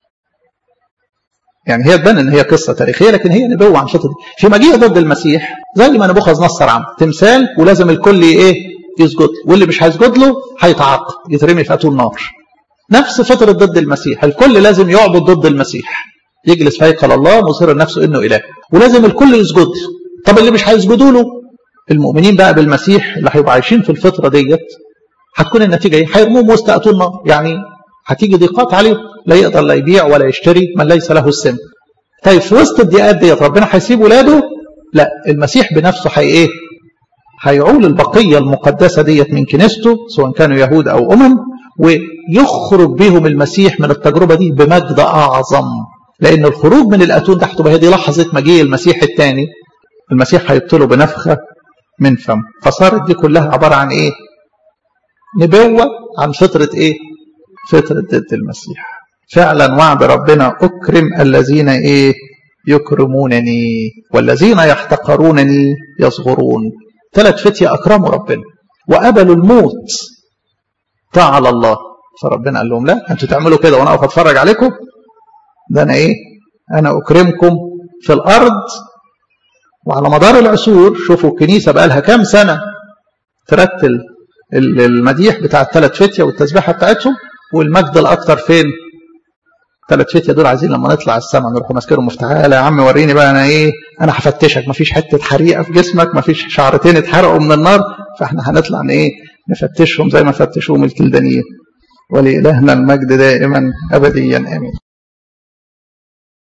يعني هي تبان ان هي قصه تاريخيه لكن هي نبوه عن فتره في مجيء ضد المسيح زي ما نبوخذ نصر عمل تمثال ولازم الكل ايه يسجد واللي مش هيسجد له هيتعاقب يترمي في اتون نار نفس فتره ضد المسيح الكل لازم يعبد ضد المسيح يجلس في هيكل الله مصر نفسه انه اله ولازم الكل يسجد طب اللي مش هيسجدوا له المؤمنين بقى بالمسيح اللي هيبقوا عايشين في الفتره ديت هتكون النتيجه ايه؟ هيرموهم وسط اتون نار يعني هتيجي ضيقات عليه لا يقدر لا يبيع ولا يشتري من ليس له السم طيب في وسط الضيقات ديت ربنا هيسيب ولاده لا المسيح بنفسه هي ايه هيعول البقية المقدسة ديت من كنيسته سواء كانوا يهود أو أمم ويخرج بهم المسيح من التجربة دي بمجد أعظم لأن الخروج من الأتون تحت هي دي لحظة مجيء المسيح الثاني المسيح هيبطله بنفخة من فم فصارت دي كلها عبارة عن إيه نبوة عن فترة إيه فترة ضد المسيح فعلا وعد ربنا أكرم الذين إيه يكرمونني والذين يحتقرونني يصغرون ثلاث فتية أكرموا ربنا وقبلوا الموت طاعة الله فربنا قال لهم لا أنتوا تعملوا كده وأنا أقف أتفرج عليكم ده أنا إيه أنا أكرمكم في الأرض وعلى مدار العصور شوفوا الكنيسة بقى لها كام سنة ترتل المديح بتاع الثلاث فتية والتسبيحة بتاعتهم والمجد الأكثر فين ثلاث فتية دول عايزين لما نطلع السماء نروح ماسكينهم تعالى يا عم وريني بقى انا ايه انا هفتشك مفيش حته حريقه في جسمك مفيش شعرتين اتحرقوا من النار فاحنا هنطلع ايه نفتشهم زي ما فتشوهم الكلدانيين ولإلهنا المجد دائما ابديا امين